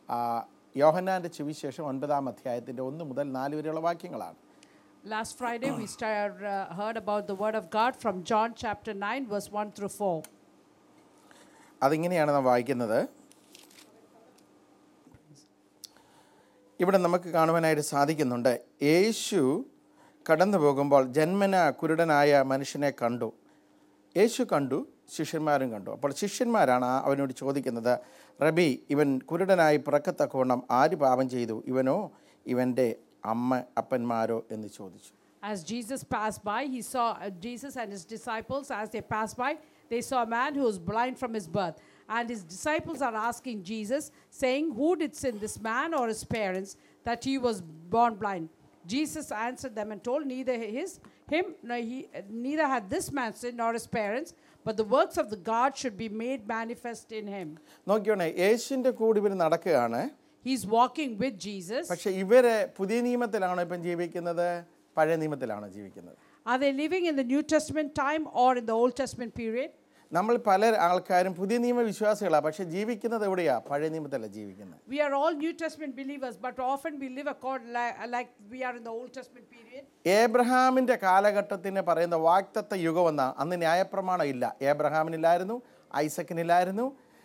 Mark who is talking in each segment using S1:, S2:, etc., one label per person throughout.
S1: ആ, യോഹന്നാൻ്റെ സുവിശേഷം ഒൻപതാം അധ്യായത്തിൻ്റെ ഒന്ന് മുതൽ നാല് വരെയുള്ള വാക്യങ്ങളാണ്
S2: Last Friday, we start, uh, heard about the Word of God from John chapter 9, verse 1 through 4.
S1: അതിങ്ങനെയാണ് നാം വായിക്കുന്നത് ഇവിടെ നമുക്ക് കാണുവാനായിട്ട് സാധിക്കുന്നുണ്ട് യേശു കടന്നു പോകുമ്പോൾ ജന്മന കുരുടനായ മനുഷ്യനെ കണ്ടു യേശു കണ്ടു ശിഷ്യന്മാരും കണ്ടു അപ്പോൾ ശിഷ്യന്മാരാണ് ആ അവനോട് ചോദിക്കുന്നത് റബി ഇവൻ കുരുടനായി പിറക്കത്തക്കവണ്ണം ആര് പാപം ചെയ്തു ഇവനോ ഇവൻ്റെ അമ്മ അപ്പന്മാരോ എന്ന് ചോദിച്ചു
S2: As Jesus passed by, he saw uh, Jesus and his disciples, as they passed by, they saw a man who was blind from his birth. And his disciples are asking Jesus, saying, Who did sin, this man or his parents, that he was born blind? Jesus answered them and told, Neither his, him, nor he, neither had this man sinned nor his parents, but the works of the God should be made manifest in him.
S1: നോക്കിയോണേ യേശുവിൻ്റെ കൂടെ ഇവർ നടക്കുകയാണ്
S2: He's walking with Jesus.
S1: പക്ഷെ ഇവര് പുതിയ നിയമത്തിലാണോ ഇപ്പം ജീവിക്കുന്നത് പഴയ നിയമത്തിലാണോ ജീവിക്കുന്നത്
S2: Are they living in the New Testament time or in the Old Testament period?
S1: നമ്മൾ പല ആൾക്കാരും പുതിയ നിയമ വിശ്വാസികളാണ് പക്ഷെ ജീവിക്കുന്നത് എവിടെയാ പഴയ നിയമത്തിലല്ല ജീവിക്കുന്നത്
S2: We are all New Testament believers, but often we live according like, like we are in the Old Testament period.
S1: ഏബ്രഹാമിൻ്റെ കാലഘട്ടത്തിന് പറയുന്ന വാക്തത്വ യുഗം എന്ന അന്ന് ന്യായപ്രമാണം ഇല്ല ഏബ്രഹാമിനില്ലായിരുന്നു ഐസക്കിനില്ലായിരുന്നു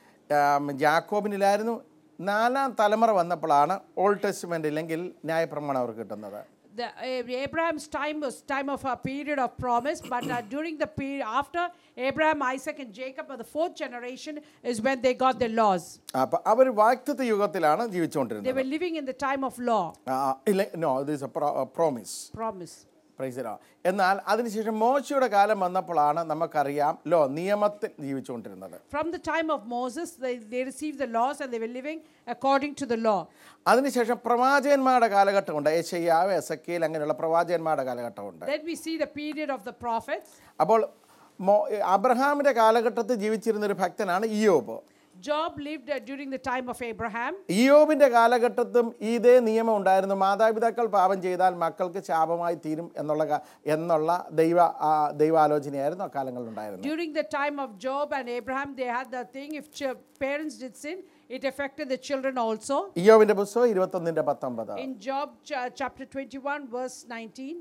S1: ആം, ജാക്കോബിനില്ലായിരുന്നു നാലാം തലമുറ വന്നപ്പോഴാണ് ഓൾഡ് ടെസ്റ്റ്മെൻ്റ് ഇല്ലെങ്കിൽ ന്യായപ്രമാണം അവർക്ക് കിട്ടുന്നത്
S2: The, uh, Abraham's time was time of a period of promise, but uh, during the period after Abraham, Isaac, and Jacob, or the fourth generation, is when they got their laws.
S1: അപ്പം അവർ വാക്തത്വ യുഗത്തിലാണ്
S2: They
S1: ജീവിച്ചുകൊണ്ടിരുന്നത്
S2: were living in the time of law,
S1: ആ, ഇല്ല no this promise
S2: promise.
S1: പ്രൈസിലോ എന്നാൽ അതിനുശേഷം മോശയുടെ കാലം വന്നപ്പോഴാണ് നമുക്കറിയാം ലോ നിയമത്തിൽ ജീവിച്ചുകൊണ്ടിരുന്നത്
S2: From the time of Moses, they, they received the laws and they were living according to the law.
S1: അതിനുശേഷം പ്രവാചകന്മാരുടെ കാലഘട്ടമുണ്ട് ഏശയ്യാവ് എസക്കേൽ അങ്ങനെയുള്ള പ്രവാചകന്മാരുടെ കാലഘട്ടമുണ്ട്
S2: Then we see the period of the prophets.
S1: അപ്പോൾ മോ അബ്രഹാമിൻ്റെ കാലഘട്ടത്തിൽ ജീവിച്ചിരുന്ന ഒരു ഭക്തനാണ് ഇയോബ്
S2: Job lived uh, during the time of Abraham.
S1: ഇയോബിൻ്റെ കാലഘട്ടത്തും ഇതേ നിയമം ഉണ്ടായിരുന്നു മാതാപിതാക്കൾ പാപം ചെയ്താൽ മക്കൾക്ക് ശാപമായി തീരും എന്നുള്ള ക- എന്നുള്ള ദൈവ ആ, ദൈവാലോചനയായിരുന്നു ആ കാലങ്ങളിലുണ്ടായിരുന്നത്
S2: During the time of Job and Abraham, they had the thing if ch- parents did sin, it affected the children also.
S1: ഇയോബിൻ്റെ പുസ്തകം ഇരുപത്തൊന്നിൻ്റെ പത്തൊമ്പത്
S2: In Job ch- chapter 21, verse 19,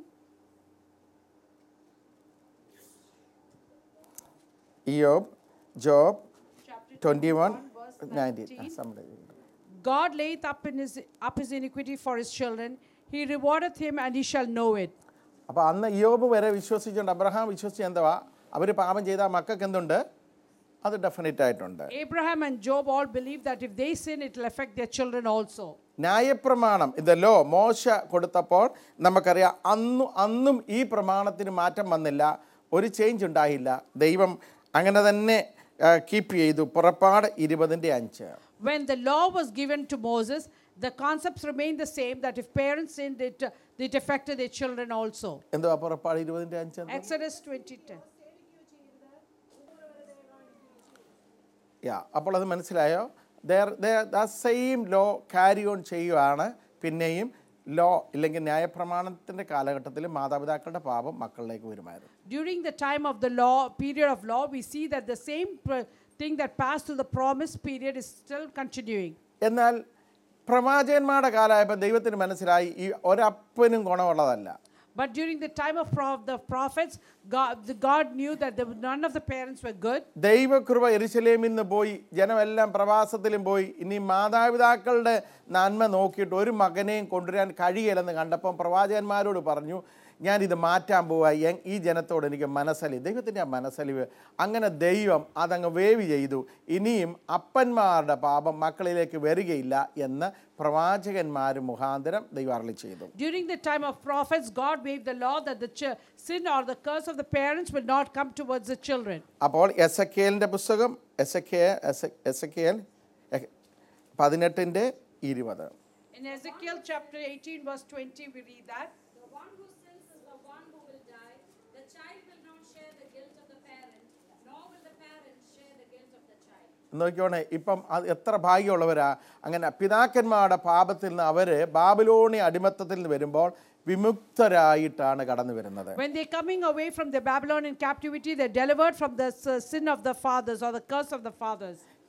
S1: ഇയോബ് Job
S2: chapter
S1: twenty one
S2: 21, verse
S1: nineteen
S2: God layeth up, in his, up his iniquity for his children. He rewardeth him, and he shall know it.
S1: അപ്പോൾ അന്ന് ഇയോബ് വരെ വിശ്വസിച്ചുകൊണ്ട് Abraham വിശ്വസിച്ച് എന്തുവാ അവർ പാപം ചെയ്താൽ മക്കൾക്ക് എന്തുണ്ട് അത് ഡെഫിനറ്റ് ആയിട്ടുണ്ട്
S2: Abraham and Job all believe that if they sin, it will affect their children also.
S1: ന്യായപ്രമാണം ഇത് ലോ മോശ കൊടുത്തപ്പോൾ നമുക്കറിയാം അന്നു അന്നും ഈ പ്രമാണത്തിന് മാറ്റം വന്നില്ല ഒരു ചേഞ്ച് ഉണ്ടായില്ല ദൈവം അങ്ങനെ തന്നെ കീപ്പ് ചെയ്തു പുറപ്പാട് ഇരുപതിൻ്റെ അഞ്ച്
S2: When the law was given to Moses, the concepts remained the same that if parents sinned, it, uh, it affected their children also.
S1: എന്തുവാ പുറപ്പാട് ഇരുപതിൻ്റെ അഞ്ച് എന്തുവാ?
S2: Exodus 20:10.
S1: യാ അപ്പോൾ അത് മനസ്സിലായോ there the same law carry on ചെയ്യുകയാണ് പിന്നെയും ലോ ഇല്ലെങ്കിൽ ന്യായപ്രമാണത്തിൻ്റെ കാലഘട്ടത്തിൽ മാതാപിതാക്കളുടെ പാപം മക്കളിലേക്ക് വരുമായിരുന്നു
S2: During the time of the law, period of law, we see that the same pr- thing that passed through the promise period is still continuing.
S1: എന്നാൽ പ്രവാചകന്മാരുടെ കാലമായപ്പോൾ ദൈവത്തിന് മനസ്സിലായി ഈ ഒരപ്പനും ഗുണമുള്ളതല്ല
S2: But during the time of pro- the prophets, God, the God knew that there, were- none of the parents were good.
S1: ദൈവകൃപ എരുസലേമിൽ നിന്ന് പോയി ജനമെല്ലാം പ്രവാസത്തിലും പോയി ഇനി മാതാപിതാക്കളുടെ നന്മ നോക്കിയിട്ട് ഒരു മകനെയും കൊണ്ടുവരാൻ കഴിയില്ലെന്ന് കണ്ടപ്പം പ്രവാചകന്മാരോട് പറഞ്ഞു ഞാനിത് മാറ്റാൻ പോവാ എ- ഈ ജനത്തോട് എനിക്ക് മനസ്സലി ദൈവത്തിൻ്റെ ആ മനസ്സലിവ് അങ്ങനെ ദൈവം അതങ്ങ് വേവ് ചെയ്തു ഇനിയും അപ്പന്മാരുടെ പാപം മക്കളിലേക്ക് വരികയില്ല എന്ന് പ്രവാചകന്മാർ മുഖാന്തരം ദൈവം അരളി ചെയ്തു
S2: During the time of prophets, God waved the law that the ch- sin or the curse of the parents will not come towards the children.
S1: അപ്പോൾ എസ് എ കെലിൻ്റെ പുസ്തകം Ezekiel Ezekiel പതിനെട്ടിൻ്റെ ഇരുപത്
S2: In Ezekiel chapter 18, verse 20, we read that.
S3: The one who sins is the one who will die. The child will not share the guilt of the parent, nor will the parent share the guilt of the child.
S1: നോക്കിയോണേ ഇപ്പം അത് എത്ര ഭാഗ്യമുള്ളവരാ അങ്ങനെ പിതാക്കന്മാരുടെ പാപത്തിൽ നിന്ന് അവർ ബാബിലോണി അടിമത്തത്തിൽ നിന്ന് വരുമ്പോൾ വിമുക്തരായിട്ടാണ് കടന്നു വരുന്നത്
S2: When they're coming away from the Babylonian captivity, they're delivered from the s- sin of the fathers or the curse of the fathers.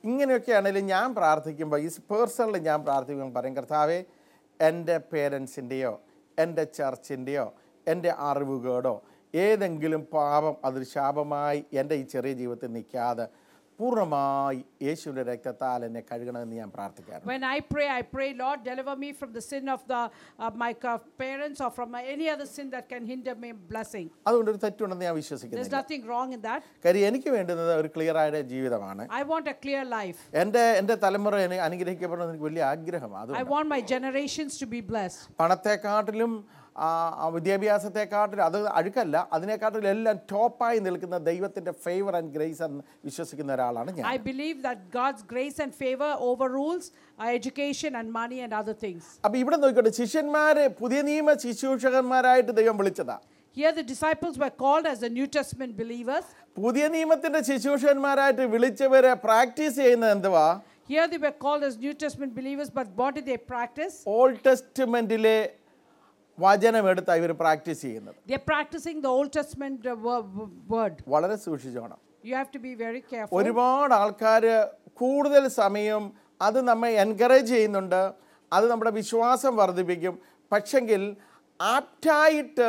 S1: ഇങ്ങനെയൊക്കെയാണെങ്കിലും ഞാൻ പ്രാർത്ഥിക്കുമ്പോൾ ഈ പേഴ്സണലി ഞാൻ പ്രാർത്ഥിക്കുമ്പോൾ പറയും കർത്താവേ എൻ്റെ പേരൻസിൻ്റെയോ എൻ്റെ ചർച്ചിൻ്റെയോ എൻ്റെ അറിവുകേടോ ഏതെങ്കിലും പാപം അതൊരു ശാപമായി എൻ്റെ ഈ ചെറിയ ജീവിതത്തിൽ നിൽക്കാതെ പൂർണ്ണമായി യേശുവിൻ്റെ രക്തത്താൽ എന്നെ കഴുകണമെന്ന് ഞാൻ പ്രാർത്ഥിക്കാറുണ്ട്
S2: When I pray, I pray, Lord, deliver me from the sin of the of my uh, parents or from my, any other sin that can hinder me blessing.
S1: അതുകൊണ്ട് ഒരു തെറ്റുണ്ടെന്ന് ഞാൻ
S2: There's
S1: വിശ്വസിക്കുന്നില്ല
S2: nothing wrong in that.
S1: കാര്യം എനിക്ക് വേണ്ടുന്നത് ഒരു clear ആയ ജീവിതമാണ്
S2: I want a clear life.
S1: എൻ്റെ എൻ്റെ തലമുറ എന്നെ അനുഗ്രഹിക്കപ്പെടണമെന്ന് എനിക്ക് വലിയ ആഗ്രഹമാണ്
S2: I
S1: അത്
S2: want my generations to be blessed.
S1: പണത്തെക്കാട്ടിലും ആ, ആ വിദ്യാഭ്യാസത്തെക്കാട്ടിലും അത് അഴുക്കല്ല അതിനെക്കാട്ടിലും എല്ലാം ടോപ്പായി നിൽക്കുന്ന ദൈവത്തിൻ്റെ ഫേവർ ആൻഡ് ഗ്രേസ് എന്ന് വിശ്വസിക്കുന്ന ഒരാളാണ് ഞാൻ
S2: I believe that God's grace and favor overrules our education and money and other things.
S1: അപ്പം ഇവിടെ നോക്കിക്കോട്ടെ ശിഷ്യന്മാരെ പുതിയ നിയമ ശുശ്രൂഷകന്മാരായിട്ട് ദൈവം വിളിച്ചതാ
S2: Here, the disciples were called as the New Testament believers.
S1: പുതിയ നിയമത്തിൻ്റെ ശുശ്രൂഷകന്മാരായിട്ട് വിളിച്ചവരെ പ്രാക്ടീസ് ചെയ്യുന്നത് എന്തുവാ
S2: Here, they were called as New Testament believers, but what did they practice?
S1: Old ടെസ്റ്റ്മെൻറ്റിലെ വചനം എടുത്താണ് ഇവർ പ്രാക്ടീസ് ചെയ്യുന്നത്
S2: They're practicing the Old Testament uh, wo- wo- word.
S1: വളരെ സൂക്ഷിച്ചോണം
S2: You have to be very careful.
S1: ഒരുപാട് ആൾക്കാർ കൂടുതൽ സമയം അത് നമ്മെ എൻകറേജ് ചെയ്യുന്നുണ്ട് അത് നമ്മുടെ വിശ്വാസം വർദ്ധിപ്പിക്കും പക്ഷെങ്കിൽ ആപ്റ്റായിട്ട്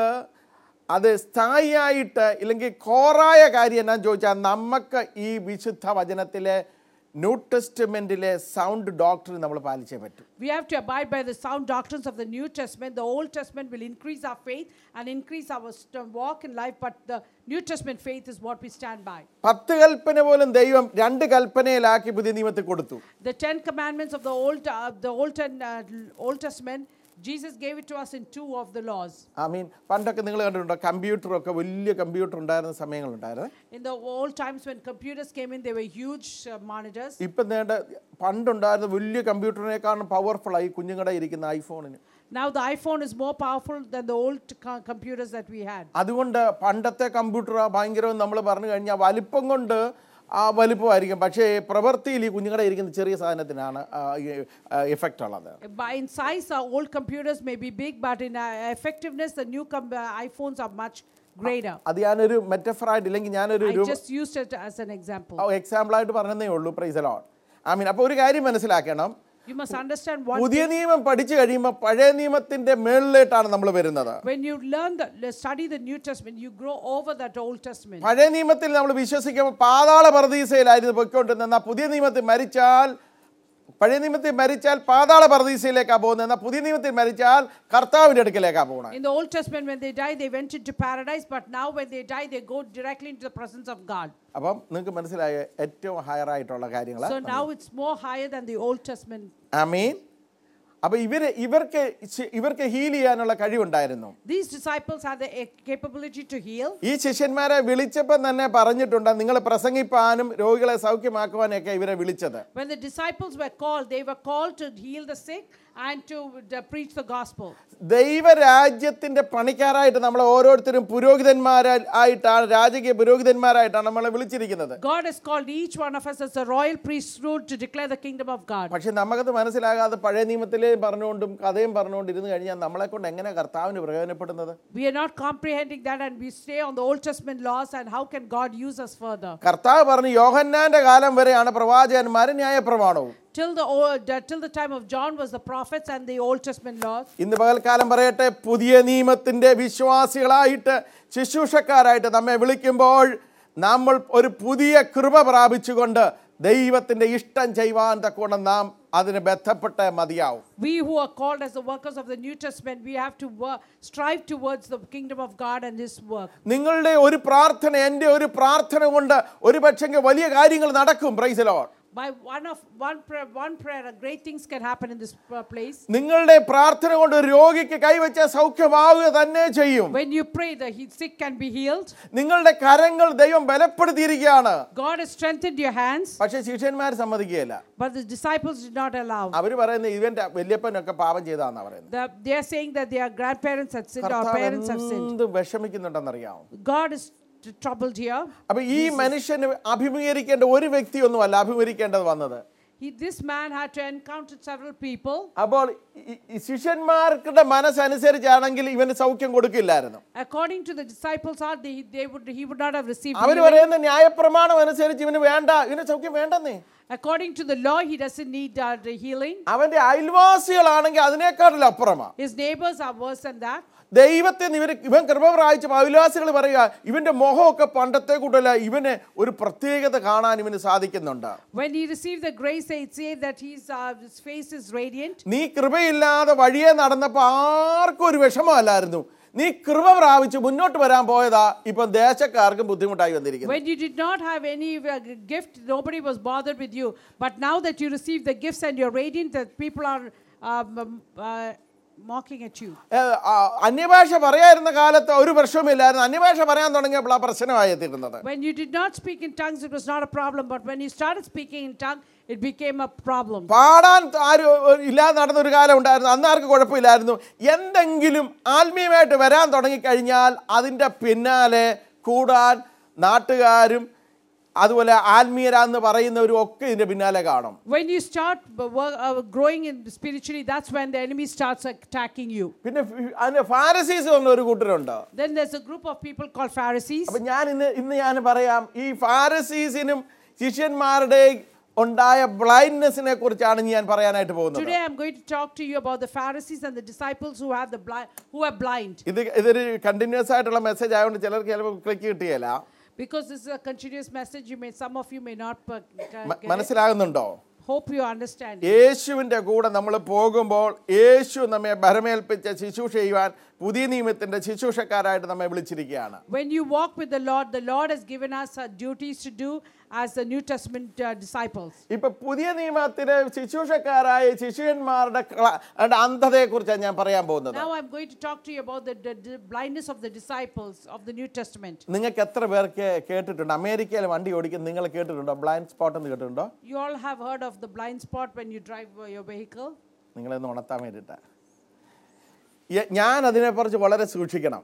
S1: അത് സ്ഥായിയായിട്ട് ഇല്ലെങ്കിൽ കോറായ കാര്യം എന്നാ ചോദിച്ചാൽ നമുക്ക് ഈ വിശുദ്ധ വചനത്തിലെ ന്യൂ ടെസ്റ്റ്മെൻറ്റിലെ സൗണ്ട് ഡോക്ടർ നമ്മൾ പാലിച്ചേ പറ്റൂ
S2: We have to abide by the sound doctrines of the New Testament. The Old Testament will increase our faith and increase our st- walk in life, but the New Testament faith is what we stand by.
S1: പത്ത് കൽപ്പന പോലും ദൈവം രണ്ട് കൽപ്പനയിലാക്കി പുതിയ നിയമത്തിൽ കൊടുത്തു
S2: The Ten Commandments of the Old, uh, the Old, Ten, uh, Old Testament, Jesus gave it to us in two of the laws.
S1: I mean പണ്ടൊക്കെ നിങ്ങൾ കണ്ടിട്ടുണ്ടോ കമ്പ്യൂട്ടറൊക്കെ വലിയ കമ്പ്യൂട്ടർ ഉണ്ടായിരുന്ന സമയങ്ങളുണ്ടായിരുന്നു
S2: In the old times when computers came in, they were huge uh, monitors.
S1: ഇപ്പം നേണ്ട പണ്ടുണ്ടായിരുന്ന വലിയ കമ്പ്യൂട്ടറിനേക്കാളും powerful ആയി കുഞ്ഞുങ്ങളുടെ ഇരിക്കുന്ന ഐഫോണിന്
S2: Now the iPhone is more powerful than the old co- computers that we had.
S1: അതുകൊണ്ട് പണ്ടത്തെ കമ്പ്യൂട്ടർ ഭയങ്കരം നമ്മൾ പറഞ്ഞു കഴിഞ്ഞാൽ വലിപ്പം കൊണ്ട് ആ വലിപ്പമായിരിക്കും പക്ഷേ പ്രവൃത്തിയിൽ ഈ കുഞ്ഞുങ്ങളുടെ ഇരിക്കുന്ന ചെറിയ സാധനത്തിനാണ് എഫക്റ്റ് ഉള്ളത്
S2: By in size, our old computers may be big, but in uh, effectiveness, the new com- uh, iPhones are much greater.
S1: അത് ഞാനൊരു മെറ്റഫറായിട്ട് ഇല്ലെങ്കിൽ ഞാനൊരു
S2: I
S1: രൂപ
S2: just used it as an example.
S1: എക്സാമ്പിളായിട്ട് പറഞ്ഞതേ ഉള്ളൂ പ്രൈസ് ലോൺ ഐ മീൻ അപ്പോൾ ഒരു കാര്യം മനസ്സിലാക്കണം
S2: You must understand one
S1: പുതിയ നിയമം പഠിച്ചു കഴിയുമ്പോൾ പഴയ നിയമത്തിന്റെ മേളിലേട്ടാണ് നമ്മൾ വരുന്നത്
S2: when you learn the le- study the New Testament, you grow over that Old Testament.
S1: പഴയ നിയമത്തിൽ നമ്മൾ വിശ്വസിക്കുമ്പോൾ പാതാള പരദീസയിലായിരുന്നു പൊയ്ക്കൊണ്ടിരുന്നത് എന്നാൽ പുതിയ നിയമത്തിൽ മരിച്ചാൽ പഴയ നിയമത്തിൽ മരിച്ചാൽ പാതാള പരദീസയിലേക്കാണ് പോകുന്നത് എന്നാൽ പുതിയ നിയമത്തിൽ മരിച്ചാൽ കർത്താവിൻ്റെ അടുക്കലേക്കാണ് പോകുന്നത്
S2: In the Old Testament, when they die, they went into paradise, but now when they die, they go directly into the presence of God.
S1: അപ്പം നിങ്ങൾക്ക് മനസ്സിലായ ഏറ്റവും ഹയർ ആയിട്ടുള്ള കാര്യങ്ങൾ
S2: So now it's more higher than the Old Testament.
S1: I mean അപ്പം ഇവര് ഇവർക്ക് ശ- ഇവർക്ക് ഹീൽ ചെയ്യാനുള്ള കഴിവുണ്ടായിരുന്നു
S2: These disciples had the eh, capability to heal.
S1: ഈ ശിഷ്യന്മാരെ വിളിച്ചപ്പം തന്നെ പറഞ്ഞിട്ടുണ്ട് നിങ്ങൾ പ്രസംഗിപ്പാനും രോഗികളെ സൗഖ്യമാക്കുവാനൊക്കെ ഇവരെ വിളിച്ചത്
S2: When the disciples were called, they were called to heal the sick and to uh, preach the gospel.
S1: ദൈവരാജ്യത്തിന്റെ പണിക്കാരായിട്ട് നമ്മൾ ഓരോരുത്തരും പുരോഹിതന്മാരായിട്ടാണ് രാജകീയ പുരോഹിതന്മാരായിട്ടാണ് നമ്മളെ വിളിച്ചിരിക്കുന്നത്
S2: God has called each one of us as a royal priesthood to declare the kingdom of God.
S1: പക്ഷെ നമുക്കത് മനസ്സിലാകാതെ പഴയ നിയമത്തിലെ പറഞ്ഞുകൊണ്ടും കഥയും പറഞ്ഞുകൊണ്ട് ഇരുന്ന് കഴിഞ്ഞാൽ നമ്മളെ കൊണ്ട് എങ്ങനെ കർത്താവിന് പ്രയോജനപ്പെടുന്നത്
S2: We are not comprehending that and we stay on the Old Testament laws and how can God use us further?
S1: കർത്താവ് പറഞ്ഞു യോഹന്നാന്റെ കാലം വരെയാണ് പ്രവാചകന്മാരും ന്യായപ്രമാണവും
S2: Till the, old, uh, till the time of John was the prophets and the Old Testament laws.
S1: ഇന്ന് പകൽക്കാലം പറയട്ടെ പുതിയ നിയമത്തിന്റെ വിശ്വാസികളായിട്ട് ശുശ്രൂഷക്കാരായിട്ട് നമ്മെ വിളിക്കുമ്പോൾ നമ്മൾ ഒരു പുതിയ കൃപ പ്രാപിച്ചുകൊണ്ട് ദൈവത്തിന്റെ ഇഷ്ടം ചെയ്യുവാൻ തക്കോണം നാം അതിന് ബന്ധപ്പെട്ട് മതിയാവും
S2: We who are called as the workers of the New Testament, we have to work, strive towards the kingdom of God and His work.
S1: നിങ്ങളുടെ ഒരു പ്രാർത്ഥന എൻ്റെ ഒരു പ്രാർത്ഥന കൊണ്ട് ഒരു പക്ഷെങ്കിൽ വലിയ കാര്യങ്ങൾ നടക്കും പ്രൈസലോ
S2: By one of one prayer, one prayer, great things can happen in this uh, place.
S1: നിങ്ങളുടെ പ്രാർത്ഥന കൊണ്ട് ഒരു രോഗിക്ക് കൈവച്ച സൗഖ്യമാവുക തന്നെ ചെയ്യും
S2: When you pray, the he- sick can be healed.
S1: നിങ്ങളുടെ കരങ്ങൾ ദൈവം ബലപ്പെടുത്തിയിരിക്കുകയാണ്
S2: God has strengthened your hands,
S1: പക്ഷെ ശിഷ്യന്മാർ സമ്മതിക്കുകയില്ല
S2: but the disciples did not allow.
S1: അവർ പറയുന്നത് ഇവന്റെ വല്യപ്പനൊക്കെ പാപം ചെയ്താന്നാ പറയുന്നത്
S2: The, they are saying that their grandparents had sinned or
S1: കർത്താവ്
S2: parents have sinned.
S1: എന്ത് വിഷമിക്കുന്നുണ്ടെന്നറിയാമോ
S2: God is t- troubled here.
S1: അപ്പൊ ഈ മനുഷ്യന് അഭിമുഖീകരിക്കേണ്ട ഒരു വ്യക്തിയൊന്നുമല്ല അഭിമുഖീകരിക്കേണ്ടത് വന്നത്
S2: He, this man had to encounter several people.
S1: അപ്പോൾ ഈ- ഈ ശിഷ്യന്മാർക്കുടെ മനസ്സനുസരിച്ചാണെങ്കിൽ ഇവന് സൗഖ്യം കൊടുക്കില്ലായിരുന്നു
S2: According to the disciples' heart, they, they would, he would not have received
S1: our
S2: healing.
S1: പറയുന്ന ന്യായപ്രമാണം അനുസരിച്ച് ഇവന് വേണ്ട ഇവന് സൗഖ്യം വേണ്ടെന്നേ
S2: According to the law, he doesn't need uh, the healing.
S1: അവന്റെ അയൽവാസികളാണെങ്കിൽ അതിനേക്കാട്ടിലും അപ്പുറമാ
S2: His neighbors are worse than that.
S1: ദൈവത്തെ ഇവർ ഇവൻ കൃപ പ്രാപിച്ച അവിലാസികൾ പറയുക ഇവന്റെ മുഖമൊക്കെ പണ്ടത്തെ കൂട്ടല്ല ഇവന് ഒരു പ്രത്യേകത കാണാൻ ഇവന് സാധിക്കുന്നുണ്ട്
S2: When he received the grace, they say that his, uh, his face is radiant.
S1: നീ കൃപയില്ലാതെ വഴിയെ നടന്നപ്പോൾ ആർക്കും ഒരു വിഷമമല്ലായിരുന്നു നീ കൃപ പ്രാപിച്ച് മുന്നോട്ട് വരാൻ പോയതാ ഇപ്പം ദേശക്കാർക്കും ബുദ്ധിമുട്ടായി വന്നിരിക്കുന്നു
S2: When you did not have any uh, gift, nobody was bothered with you. But now that you receive the gifts and you're radiant, that people are um, um, uh, mocking at you.
S1: ഏ, ആ, അന്യഭാഷ പറയായിരുന്ന കാലത്ത് ഒരു പ്രശ്നവുമില്ലായിരുന്നു അന്യഭാഷ പറയാൻ തുടങ്ങിയപ്പോൾ ആ പ്രശ്നമായി എത്തിയിരുന്നത്
S2: When you did not speak in tongues, it was not a problem. But when you started speaking in tongue, it became a problem.
S1: പാടാൻ ആരും ഇല്ലാതെ നടന്ന ഒരു കാലം ഉണ്ടായിരുന്നു അന്ന് ആർക്കും കുഴപ്പമില്ലായിരുന്നു എന്തെങ്കിലും ആത്മീയമായിട്ട് വരാൻ തുടങ്ങിക്കഴിഞ്ഞാൽ അതിൻ്റെ പിന്നാലെ കൂടാൻ നാട്ടുകാരും അതുപോലെ ആത്മീയരാന്ന് പറയുന്നവരും ഒക്കെ ഇതിൻ്റെ പിന്നാലെ കാണും
S2: When you start b- wo- uh, growing in spiritually, that's when the enemy starts attacking you.
S1: പിന്നെ ഫി- അതിൻ്റെ ഫാരസീസ് പറഞ്ഞ ഒരു കൂട്ടരുണ്ട്
S2: Then there's a group of people called Pharisees.
S1: അപ്പം ഞാൻ ഇന്ന് ഇന്ന് ഞാൻ പറയാം ഈ ഫാരസീസിനും ശിഷ്യന്മാരുടെ ഉണ്ടായ ബ്ലൈൻഡ്നെസ്സിനെ കുറിച്ചാണ് ഞാൻ പറയാനായിട്ട് പോകുന്നത്
S2: Today I'm going to talk to you about the Pharisees and the disciples who have the blind, who are blind.
S1: ഇത് ഇതൊരു കണ്ടിന്യൂസ് ആയിട്ടുള്ള മെസ്സേജ് ആയതുകൊണ്ട് ചിലർക്ക് ചിലപ്പോൾ ക്ലിക്ക് കിട്ടിയല്ല
S2: Because this is a continuous message, you may some of you may not uh, get
S1: മ-
S2: it.
S1: മനസ്സിലാകുന്നുണ്ടോ
S2: Hope you understand. it.
S1: യേശുവിൻ്റെ കൂടെ നമ്മൾ പോകുമ്പോൾ യേശു നമ്മെ ഭരമേൽപ്പിച്ച ശുശ്രൂഷ ചെയ്യുവാൻ പുതിയ നിയമത്തിൻ്റെ ശുശ്രൂഷക്കാരായിട്ട് നമ്മെ വിളിച്ചിരിക്കുകയാണ്
S2: When you walk with the Lord, the Lord has given us uh, duties to do as the New Testament uh, disciples.
S1: ഇപ്പൊ പുതിയ നിയമത്തിലെ ശുശ്രൂഷക്കാരായ ശിശുവന്മാരുടെ ക്ല- അവരുടെ അന്ധതയെക്കുറിച്ചാണ് ഞാൻ പറയാൻ പോകുന്നത്
S2: Now I'm going to talk to you about the, the, the blindness of the disciples of the New Testament.
S1: നിങ്ങൾക്ക് എത്ര പേർക്ക് കേട്ടിട്ടുണ്ട് അമേരിക്കയിൽ വണ്ടി ഓടിക്കുന്ന നിങ്ങൾ കേട്ടിട്ടുണ്ടോ ബ്ലൈൻഡ് സ്പോട്ട് എന്ന് കേട്ടിട്ടുണ്ടോ
S2: You all have heard of the blind spot when you drive uh, your vehicle.
S1: നിങ്ങളെന്ന് ഉണർത്താൻ വേണ്ടിയിട്ടാണ് ഞാൻ അതിനെക്കുറിച്ച് വളരെ സൂക്ഷിക്കണം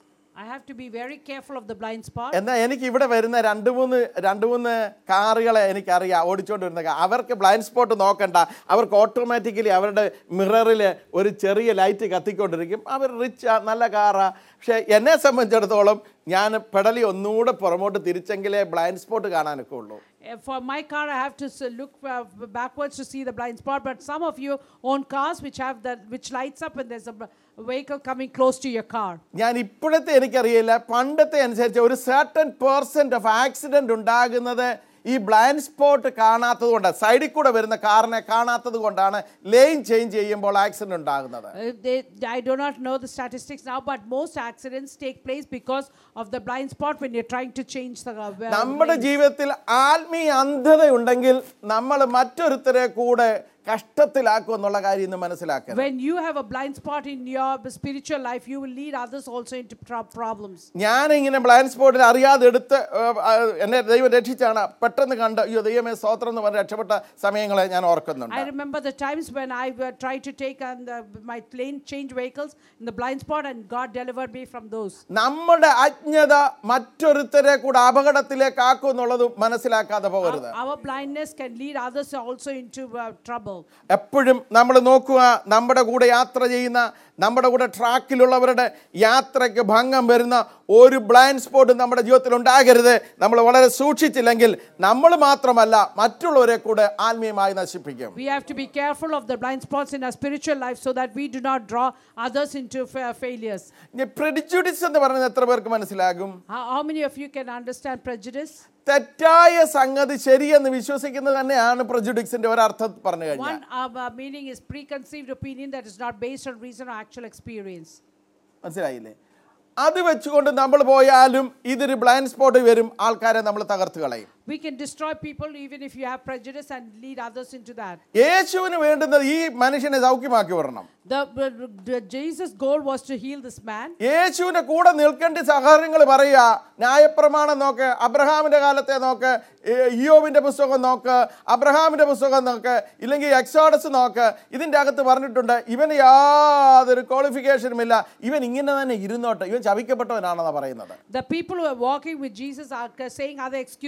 S2: I have to be very careful of the blind spot.
S1: എന്നാൽ എനിക്ക് ഇവിടെ വരുന്ന രണ്ട് മൂന്ന് രണ്ട് മൂന്ന് കാറുകളെ എനിക്കറിയാം ഓടിച്ചുകൊണ്ട് വരുന്ന കാ- അവർക്ക് ബ്ലൈൻഡ് സ്പോട്ട് നോക്കണ്ട അവർക്ക് ഓട്ടോമാറ്റിക്കലി അവരുടെ മിററിൽ ഒരു ചെറിയ ലൈറ്റ് കത്തിക്കൊണ്ടിരിക്കും അവർ റിച്ച് നല്ല കാറാ പക്ഷേ എന്നെ സംബന്ധിച്ചിടത്തോളം ഞാൻ പെടലി ഒന്നുകൂടെ പുറമോട്ട് തിരിച്ചെങ്കിലേ ബ്ലൈൻഡ് സ്പോട്ട് കാണാനൊക്കെ ഉള്ളൂ
S2: Uh, For my car, I have to s- look uh, backwards to see the blind spot. But some of you own cars which have that which lights up when there's a b- vehicle coming close to your car.
S1: ഞാൻ ഇപ്പോഴത്തെ എനിക്കറിയില്ല പണ്ടത്തെ അനുസരിച്ച് ഒരു certain percent of accident ഉണ്ടാകുന്നത് ഈ blind spot കാണാത്തത് കൊണ്ട് സൈഡിൽ കൂടെ വരുന്ന കാറിനെ കാണാത്തത് കൊണ്ടാണ് ലെയിൻ ചേഞ്ച് ചെയ്യുമ്പോൾ ആക്സിഡൻറ്റ് ഉണ്ടാകുന്നത്
S2: Uh, they, I do not know the statistics now, but most accidents take place because of the blind spot when you're trying to change the. Uh, uh,
S1: നമ്മുടെ
S2: lanes.
S1: ജീവിതത്തിൽ ആത്മീയ അന്ധത ഉണ്ടെങ്കിൽ നമ്മൾ മറ്റൊരുത്തരെ കൂടെ കഷ്ടത്തിലാക്കും എന്നുള്ള കാര്യം ഇന്ന് മനസ്സിലാക്കണം
S2: When you have a blind spot in your spiritual life, you will lead others also into pro- problems.
S1: ഞാൻ ഇങ്ങനെ ബ്ലൈൻഡ് സ്പോട്ടിൽ അറിയാതെ എടുത്ത് ഏഹ്, ആ, എന്നെ ദൈവം രക്ഷിച്ചാണ് പെട്ടെന്ന് കണ്ട് അയ്യോ ദൈവമേ സ്തോത്രം എന്ന് പറഞ്ഞ് രക്ഷപ്പെട്ട സമയങ്ങളെ ഞാൻ ഓർക്കുന്നുണ്ട്
S2: I remember the times when I uh, tried to take on the, my lane change vehicles in the blind spot, and God delivered me from those.
S1: നമ്മുടെ അജ്ഞത മറ്റൊരുത്തരെ കൂടെ അപകടത്തിലേക്ക് ആക്കും എന്നുള്ളത് മനസ്സിലാക്കാതെ പോകരുത്
S2: Our blindness can lead others also into uh, trouble.
S1: എപ്പോഴും നമ്മൾ നോക്കുക നമ്മുടെ കൂടെ യാത്ര ചെയ്യുന്ന നമ്മുടെ കൂടെ ട്രാക്കിലുള്ളവരുടെ യാത്രയ്ക്ക് ഭംഗം വരുന്ന ഒരു ബ്ലൈൻഡ് സ്പോട്ട് നമ്മുടെ ജീവിതത്തിൽ ഉണ്ടാകരുത് നമ്മൾ വളരെ സൂക്ഷിച്ചില്ലെങ്കിൽ നമ്മൾ മാത്രമല്ല മറ്റുള്ളവരെ കൂടെ ആത്മീയമായി നശിപ്പിക്കും
S2: We have to be careful of the blind spots in our spiritual life so that we do not draw others into fa- failures.
S1: പ്രെഡിജുഡിസ് എന്ന് പറയുന്നത് എത്ര പേർക്ക് മനസ്സിലാകും
S2: How, how many of you can understand prejudice?
S1: തെറ്റായ സംഗതി ശരിയെന്ന് വിശ്വസിക്കുന്നത് തന്നെയാണ് പ്രജുഡിക്സിന്റെ ഒരർത്ഥം പറഞ്ഞു കഴിഞ്ഞാൽ
S2: One uh, uh, meaning is preconceived opinion that is not based on reason or actual experience.
S1: മനസ്സിലായില്ലേ അത് വെച്ചുകൊണ്ട് നമ്മൾ പോയാലും ഇതൊരു ബ്ലൈൻഡ് സ്പോട്ട് വരും ആൾക്കാരെ നമ്മൾ തകർത്ത് കളയും
S2: We can destroy people even if you have prejudice and lead others into that.
S1: യേശുവിന് വേണ്ടുന്നത് ഈ മനുഷ്യനെ സൗഖ്യമാക്കി വിടണം
S2: The, the Jesus' goal was to heal this man.
S1: യേശുവിന്റെ കൂടെ നിൽക്കേണ്ട സഹോദരങ്ങൾ പറയുക ന്യായപ്രമാണം നോക്ക് അബ്രഹാമിന്റെ കാലത്തെ നോക്ക് ഏ- ഇയ്യോബിന്റെ പുസ്തകം നോക്ക് അബ്രഹാമിന്റെ പുസ്തകം നോക്ക് ഇല്ലെങ്കിൽ എക്സോഡസ് നോക്ക് ഇതിന്റെ അകത്ത് പറഞ്ഞിട്ടുണ്ട് ഇവന് യാതൊരു ക്വാളിഫിക്കേഷനും ഇല്ല ഇവൻ ഇങ്ങനെ തന്നെ ഇരുന്നോട്ടെ ഇവൻ ചവിക്കപ്പെട്ടവനാണെന്നാണ് പറയുന്നത്
S2: The people who are walking with Jesus are saying other excuses. Look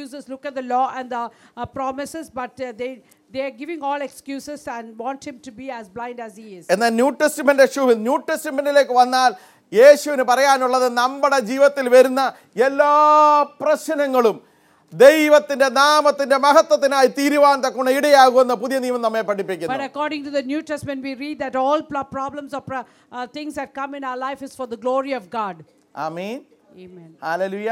S2: at the law and the uh, promises, but uh, they they are giving all excuses and want him to be as blind as he is.
S1: എന്നാൽ new testament ഷൂ new ടെസ്റ്റ്മെന്റിലേക്ക് വന്നാൽ യേശുവിന് പറയാനുള്ളത് നമ്മുടെ ജീവിതത്തിൽ വരുന്ന എല്ലാ പ്രശ്നങ്ങളും ദൈവത്തിന്റെ നാമത്തിന്റെ മഹത്വത്തിനായി തീരുവാൻ തക്കുന്ന ഇടയാകുമെന്ന് പുതിയ നിയമം നമ്മെ
S2: But
S1: പഠിപ്പിക്കുന്നു
S2: according to the New Testament, we read that all pl- problems or pro- uh, things that come in our life is for the glory of God.
S1: Amin
S2: Amen.
S1: Hallelujah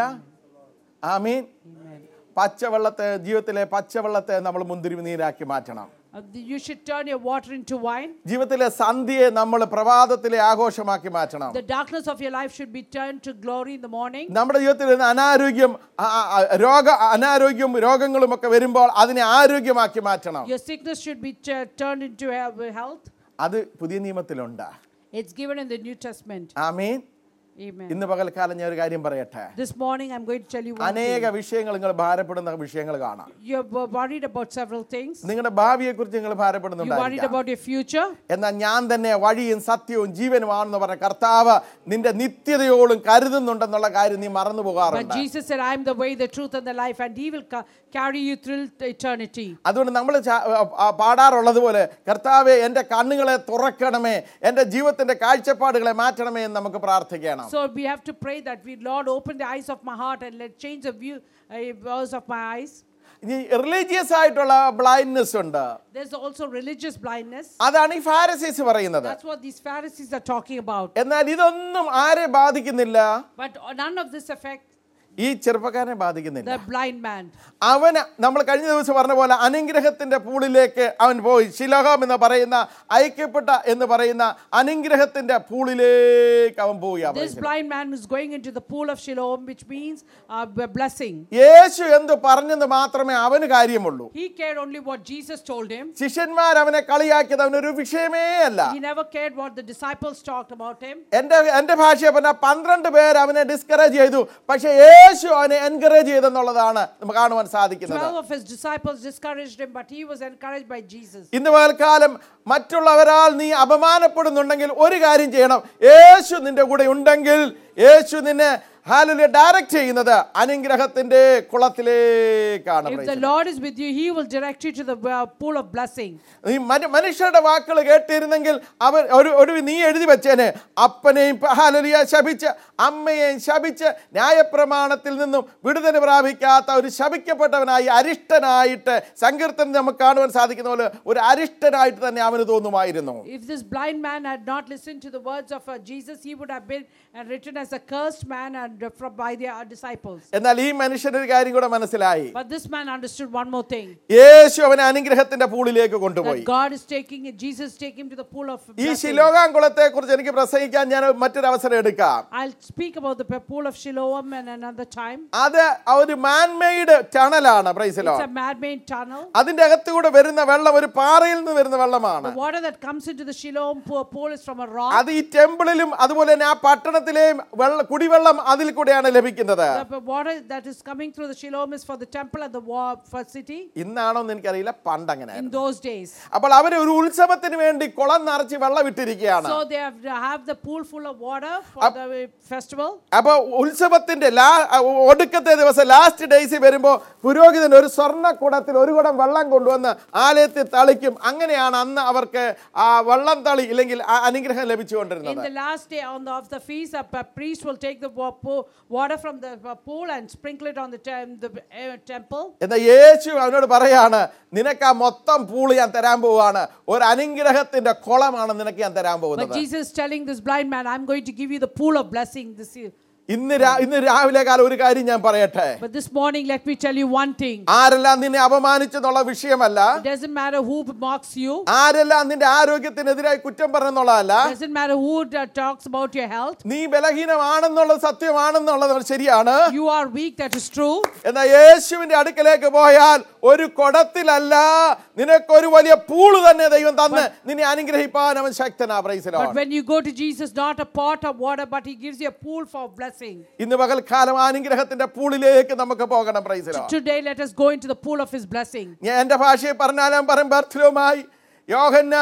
S1: Amin
S2: Amen.
S1: പച്ചവെള്ളത്തെ ജീവിതത്തിലെ പച്ചവെള്ളത്തെ നമ്മൾ മുന്തിരി നീരാക്കി മാറ്റണം
S2: Uh, you should turn your water into wine.
S1: ജീവിതത്തിലെ സന്ധ്യയെ നമ്മൾ പ്രഭാതത്തിലെ ആഘോഷമാക്കി മാറ്റണം
S2: The darkness of your life should be turned to glory in the morning.
S1: നമ്മുടെ ജീവിതത്തിൽ വരുന്ന അനാരോഗ്യം ആ- ആ- ആ- രോഗ അനാരോഗ്യം രോഗങ്ങളും ഒക്കെ വരുമ്പോൾ അതിനെ ആരോഗ്യമാക്കി മാറ്റണം
S2: Your sickness should be t- turned into he- health.
S1: അത് പുതിയ നിയമത്തിലുണ്ട്
S2: It's given in the New Testament.
S1: Amin
S2: Amen.
S1: ഇന്ന് പകൽക്കാലം ഞാൻ ഒരു കാര്യം പറയട്ടെ
S2: This morning, I'm going to tell you one
S1: അനേക
S2: thing.
S1: വിഷയങ്ങൾ നിങ്ങൾ ഭാരപ്പെടുന്ന വിഷയങ്ങൾ കാണാം
S2: You're wo- worried about several things.
S1: നിങ്ങളുടെ ഭാവിയെ കുറിച്ച് നിങ്ങൾ
S2: You're worried
S1: ഭാരപ്പെടുന്നുണ്ടായിരിക്കാം
S2: about your future.
S1: എന്നാൽ ഞാൻ തന്നെ വഴിയും സത്യവും ജീവനുമാണെന്ന് പറഞ്ഞ കർത്താവ് നിന്റെ നിത്യതയോളം കരുതുന്നുണ്ടെന്നുള്ള കാര്യം നീ മറന്നു
S2: But
S1: പോകാറുണ്ട്
S2: Jesus said, I am the way, the truth, and the life, and He will ca- carry you through eternity.
S1: അതുകൊണ്ട് നമ്മൾ പാടാറുള്ളത് പോലെ കർത്താവെ എൻ്റെ കണ്ണുകളെ തുറക്കണമേ എൻ്റെ ജീവിതത്തിൻ്റെ കാഴ്ചപ്പാടുകളെ മാറ്റണമേ എന്ന് നമുക്ക് പ്രാർത്ഥിക്കണം
S2: So we have to pray that we, Lord, open the eyes of my heart and let change the view, uh, views of my eyes.
S1: ഇനി റിലീജിയസ് ആയിട്ടുള്ള ബ്ലൈൻഡ്നെസ് ഉണ്ട്
S2: There's also religious blindness.
S1: അതാണ് ഈ ഫാരസീസ് പറയുന്നത്
S2: That's what these Pharisees are talking about.
S1: എന്നാൽ ഇതൊന്നും ആരെ ബാധിക്കുന്നില്ല
S2: But none of this affect
S1: ഈ ചെറുപ്പക്കാരനെ ബാധിക്കുന്നില്ല
S2: the blind man.
S1: അവന് നമ്മൾ കഴിഞ്ഞ ദിവസം പറഞ്ഞ പോലെ അനുഗ്രഹത്തിന്റെ പൂളിലേക്ക് അവൻ പോയി ശിലോഹം എന്ന് പറയുന്ന ഐക്യപ്പെട്ട എന്ന് പറയുന്ന അനുഗ്രഹത്തിന്റെ പൂളിലേക്ക് അവൻ പോയി അവൻ.
S2: This blind man is going into the pool of Shiloh, which means uh, b- blessing.
S1: യേശു എന്ത് പറഞ്ഞെന്ന് മാത്രമേ അവന് കാര്യമുള്ളൂ
S2: He cared only what Jesus told him.
S1: ശിഷ്യന്മാർ അവനെ കളിയാക്കിയത് അവനൊരു വിഷയമേ അല്ല
S2: He never cared what the disciples talked about him.
S1: എന്റെ എന്റെ ഭാഷയെ പറഞ്ഞ പന്ത്രണ്ട് പേര് അവനെ ഡിസ്കറേജ് ചെയ്തു പക്ഷെ യേശു അവനെ എൻകറേജ് ചെയ്തെന്നുള്ളതാണ് നമുക്ക് കാണുവാൻ സാധിക്കുന്നത്
S2: Twelve of his disciples discouraged him, but he was encouraged by Jesus.
S1: ഇന്ന് പകൽക്കാലം മറ്റുള്ളവരാൽ നീ അപമാനപ്പെടുന്നുണ്ടെങ്കിൽ ഒരു കാര്യം ചെയ്യണം യേശു നിന്റെ കൂടെ ഉണ്ടെങ്കിൽ യേശു നിന്നെ ഹാലുലെ ഡയറക്റ്റ് ചെയ്യുന്നത് അനുഗ്രഹത്തിന്റെ കുളത്തിലേക്കാണ്
S2: If
S1: praise
S2: the
S1: the Lord.
S2: Lord is with you, He will direct you to the uh, pool of blessing.
S1: നീ മന- മനുഷ്യരുടെ വാക്കുകൾ കേട്ടിരുന്നെങ്കിൽ അവർ ഒരു ഒരു നീ എഴുതി വെച്ചേനെ അപ്പനെയും ഹാലലിയ ശപിച്ച് അമ്മയെയും ശപിച്ച് ന്യായപ്രമാണത്തിൽ നിന്നും വിടുതൽ പ്രാപിക്കാത്ത ഒരു ശപിക്കപ്പെട്ടവനായി അരിഷ്ടനായിട്ട് സങ്കീർത്തനം നമുക്ക് കാണുവാൻ സാധിക്കുന്ന പോലെ ഒരു അരിഷ്ടനായിട്ട് തന്നെ അവന് തോന്നുമായിരുന്നു
S2: If this blind man had not listened to the words of uh, Jesus, he would have been uh, written as a cursed man and uh, from, by the uh, disciples.
S1: എന്നാൽ ഈ മനുഷ്യനൊരു കാര്യം കൂടെ മനസ്സിലായി
S2: But this man understood one more thing
S1: യേശു അവനെ അനുഗ്രഹത്തിന്റെ പൂളിലേക്ക് കൊണ്ടുപോയി
S2: that God is taking it, Jesus is taking him to the pool of
S1: ഈ
S2: blessing.
S1: ശിലോകാംകുളത്തെ കുറിച്ച് എനിക്ക് പ്രസംഗിക്കാൻ ഞാൻ മറ്റൊരു അവസരം എടുക്കാം
S2: I'll speak about the p- pool of Siloam and another time.
S1: അത് ഒരു മാൻമെയ്ഡ് ടണലാണ് പ്രൈസിലോ
S2: It's a man-made tunnel.
S1: അതിന്റെ അകത്തുകൂടെ വരുന്ന വെള്ളം ഒരു പാറയിൽ നിന്ന് വരുന്ന വെള്ളമാണ്
S2: The water that comes into the Siloam pool, pool is from a rock.
S1: അത് ഈ ടെമ്പിളിലും അതുപോലെ തന്നെ ആ പട്ടണത്തിലെയും വെള്ള കുടിവെള്ളം അതിൽ കൂടെയാണ് ലഭിക്കുന്നത്
S2: The water that is coming through the Siloam is for the temple and the war for city
S1: ഇന്നാണോ എന്ന് എനിക്കറിയില്ല പണ്ട് അങ്ങനെ
S2: in those days.
S1: അപ്പോൾ അവർ ഒരു ഉത്സവത്തിന് വേണ്ടി കുളം നിറച്ച് വെള്ളം ഇട്ടിരിക്കുകയാണ്
S2: So they have, have the pool full of water for the festival.
S1: അപ്പൊ ഉത്സവത്തിന്റെ ലാ ഒടുക്കത്തെ ദിവസം ലാസ്റ്റ് ഡേയ്സ് വരുമ്പോൾ പുരോഹിതൻ ഒരു സ്വർണ്ണക്കുടത്തിൽ ഒരു കുടം വെള്ളം കൊണ്ടുവന്ന് ആലയത്തിൽ തളിക്കും അങ്ങനെയാണ് അന്ന് അവർക്ക് ആ വെള്ളം തളി ഇല്ലെങ്കിൽ ആ അനുഗ്രഹം
S2: In
S1: ലഭിച്ചുകൊണ്ടിരുന്നത്
S2: the last day on the, of the feast, a p- priest will take the wa- po- water from the uh, pool and sprinkle it on the, tem- the uh, temple.
S1: എന്നാൽ യേശു അവനോട് പറയാണ് നിനക്ക് ആ മൊത്തം pool ഞാൻ തരാൻ പോവാണ് ഒരു അനുഗ്രഹത്തിന്റെ കുളമാണ് നിനക്ക് ഞാൻ തരാൻ
S2: But
S1: പോകുന്നത്
S2: Jesus is telling this blind man, I'm going to give you the pool of blessing this year.
S1: ഇന്ന് രാ- ഇന്ന് രാവിലെ കാലം ഒരു കാര്യം ഞാൻ പറയട്ടെ
S2: But this morning, let me tell you one thing.
S1: ആരെല്ലാം നിന്നെ അപമാനിച്ചെന്നുള്ള വിഷയമല്ല
S2: It doesn't matter who mocks you.
S1: ആരെല്ലാം നിന്റെ ആരോഗ്യത്തിനെതിരായി കുറ്റം പറഞ്ഞെന്നുള്ളതല്ല
S2: It doesn't matter who uh, talks about your health.
S1: നീ ബലഹീനമാണെന്നുള്ളത് സത്യമാണെന്നുള്ളത് ശരിയാണ്
S2: You are weak, that is true.
S1: എന്നാൽ യേശുവിന്റെ അടുക്കലേക്ക് പോയാൽ ഒരു കുടത്തിലല്ല നിനക്കൊരു വലിയ പൂള് തന്നെ ദൈവം തന്ന് നിന്നെ അനുഗ്രഹിപ്പാൻ അവൻ ശക്തനാ പ്രൈസിലോ
S2: But when you go to Jesus, not a pot of water, but He gives you a pool for blessing.
S1: ഇന്ന് പകൽക്കാലം ആ അനുഗ്രഹത്തിന്റെ പൂളിലേക്ക് നമുക്ക് പോകണം പ്രൈസിലോ
S2: Today, let us go into the pool of His blessing.
S1: ഞാൻ എൻ്റെ ഭാഷയെ പറഞ്ഞാലും പറയും ബർത്തലുമായി യോഹന്നാൻ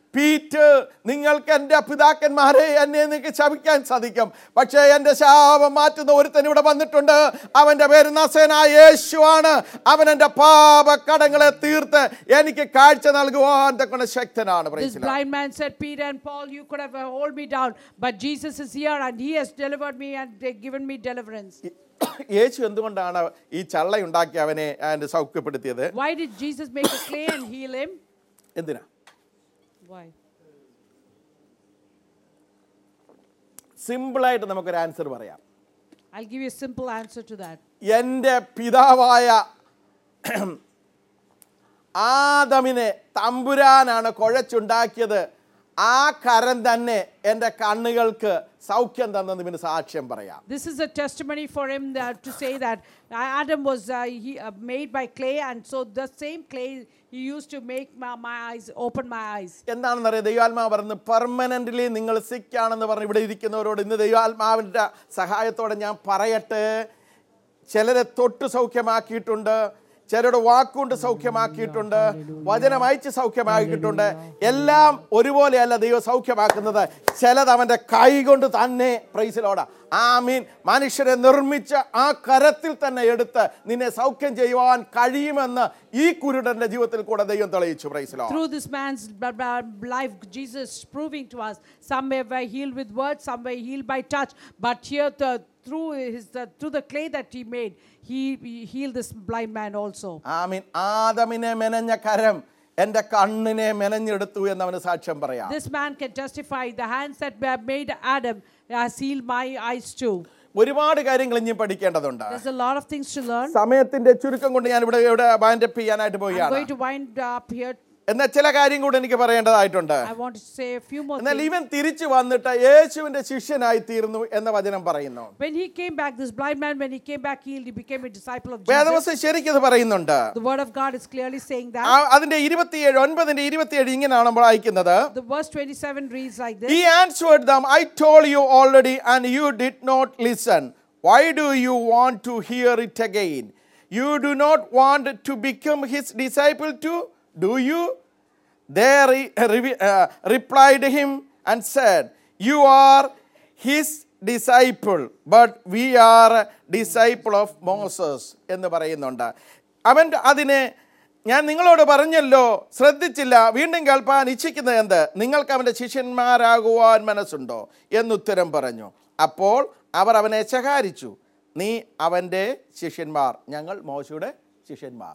S1: പീറ്റ് നിങ്ങൾക്ക് എൻ്റെ പിതാക്കന്മാരെ എന്നെ നിങ്ങൾക്ക് ശപിക്കാൻ സാധിക്കും പക്ഷേ എൻ്റെ ശാപം മാറ്റുന്ന ഒരുത്തൻ ഇവിടെ വന്നിട്ടുണ്ട് അവൻ്റെ പേര് നസേനായ യേശുവാണ് അവൻ എൻ്റെ പാപക്കടങ്ങളെ തീർത്ത് എനിക്ക് കാഴ്ച നൽകുവാൻ തക്കൊണ്ട് ശക്തനാണ്
S2: This
S1: Praise the Lord.
S2: blind man said, Peter and Paul, you could have uh, hold me down, but Jesus is here and he has delivered me and uh, given me deliverance.
S1: യേശു എന്തുകൊണ്ടാണ് ഈ ചള്ളയുണ്ടാക്കി അവനെ അതിൻ്റെ സൗഖ്യപ്പെടുത്തിയത്
S2: Why did Jesus make a clay and heal him?
S1: എന്തിനാ
S2: Why?
S1: സിമ്പിളായിട്ട് നമുക്കൊരു answer പറയാം
S2: I'll give you a simple answer to that.
S1: എൻ്റെ പിതാവായ ആദമിനെ തമ്പുരാനാണ് കുഴച്ചുണ്ടാക്കിയത് ആ കരം തന്നെ എൻ്റെ കണ്ണുകൾക്ക് സൗഖ്യം തന്നെന്ന് പിന്നെ സാക്ഷ്യം പറയാം
S2: This is a testimony for him that, to say that Adam was uh, he, uh, made by clay, and so the same clay he used to make my, my eyes, open my eyes.
S1: എന്താണെന്നറിയാം ദൈവാത്മാവ് പറയുന്നത് permanently നിങ്ങൾ സിക്കാണെന്ന് പറഞ്ഞ് ഇവിടെ ഇരിക്കുന്നവരോട് ഇന്ന് ദൈവാത്മാവിൻ്റെ സഹായത്തോടെ ഞാൻ പറയട്ടെ ചിലരെ തൊട്ട് സൗഖ്യമാക്കിയിട്ടുണ്ട് ചിലരുടെ വാക്കുകൊണ്ട് സൗഖ്യമാക്കിയിട്ടുണ്ട് വചനം അയച്ച് സൗഖ്യമാക്കിയിട്ടുണ്ട് എല്ലാം ഒരുപോലെയല്ല ദൈവം സൗഖ്യമാക്കുന്നത് ചിലത് അവൻ്റെ കൈ കൊണ്ട് തന്നെ പ്രൈസിലോട ആമീൻ മനുഷ്യരെ നിർമ്മിച്ച ആ കരത്തിൽ തന്നെ എടുത്ത് നിന്നെ സൗഖ്യം ചെയ്യുവാൻ കഴിയുമെന്ന് ഈ കുരുടന്റെ ജീവിതത്തിൽ കൂടെ ദൈവം തെളിയിച്ചു പ്രൈസിലോ
S2: Through this man's b- b- life, Jesus is proving to us some were healed with words, some were healed by touch, but here the, through his the, through the clay that he made, he, he healed this blind man also.
S1: ആമീൻ ആദമിനെ മെനഞ്ഞ കരം എൻ്റെ കണ്ണിനെ മെനഞ്ഞെടുത്തു എന്ന് അവന് സാക്ഷ്യം പറയാം
S2: This man can testify the hands that were made Adam has healed my eyes too.
S1: ഒരുപാട് കാര്യങ്ങൾ ഇനി പഠിക്കേണ്ടതുണ്ട്
S2: There's a lot of things to learn.
S1: സമയത്തിന്റെ ചുരുക്കം കൊണ്ട് ഞാൻ ഇവിടെ ഇവിടെ ബാൻഡപ്പ് ചെയ്യാനായിട്ട്
S2: I'm
S1: പോവുകയാണ്
S2: going to wind up here.
S1: എന്നാൽ ചില കാര്യം കൂടെ എനിക്ക് പറയേണ്ടതായിട്ടുണ്ട്
S2: I want to say a few more
S1: എന്നാൽ
S2: things.
S1: ഇവൻ തിരിച്ചു വന്നിട്ട് യേശുവിന്റെ ശിഷ്യനായി തീർന്നു എന്ന വചനം പറയുന്നു
S2: When he came back, this blind man, when he came back healed, he became a disciple of Jesus.
S1: വേദവസ്ഥ ശരിക്കത് പറയുന്നുണ്ട്
S2: The word of God is clearly saying that.
S1: ആ- അതിന്റെ ഇരുപത്തിയേഴ് ഒൻപതിന്റെ ഇരുപത്തിയേഴ് ഇങ്ങനെയാണ് നമ്മൾ വായിക്കുന്നത്
S2: The verse 27 reads like this.
S1: He answered them, I told you already, and you did not listen. Why do you want to hear it again? You do not want to become his disciple too, do you? They re- re- uh, replied him and said, You are his disciple, but we are disciple of Moses എന്ന് പറയുന്നുണ്ട് അവൻ അതിനെ ഞാൻ നിങ്ങളോട് പറഞ്ഞല്ലോ ശ്രദ്ധിച്ചില്ല വീണ്ടും കേൾപ്പാൻ ഇച്ഛിക്കുന്നത് എന്ത് നിങ്ങൾക്ക് അവൻ്റെ ശിഷ്യന്മാരാകുവാൻ മനസ്സുണ്ടോ എന്നുത്തരം പറഞ്ഞു അപ്പോൾ അവർ അവനെ ശകാരിച്ചു നീ അവൻ്റെ ശിഷ്യന്മാർ ഞങ്ങൾ മോശയുടെ ശിഷ്യന്മാർ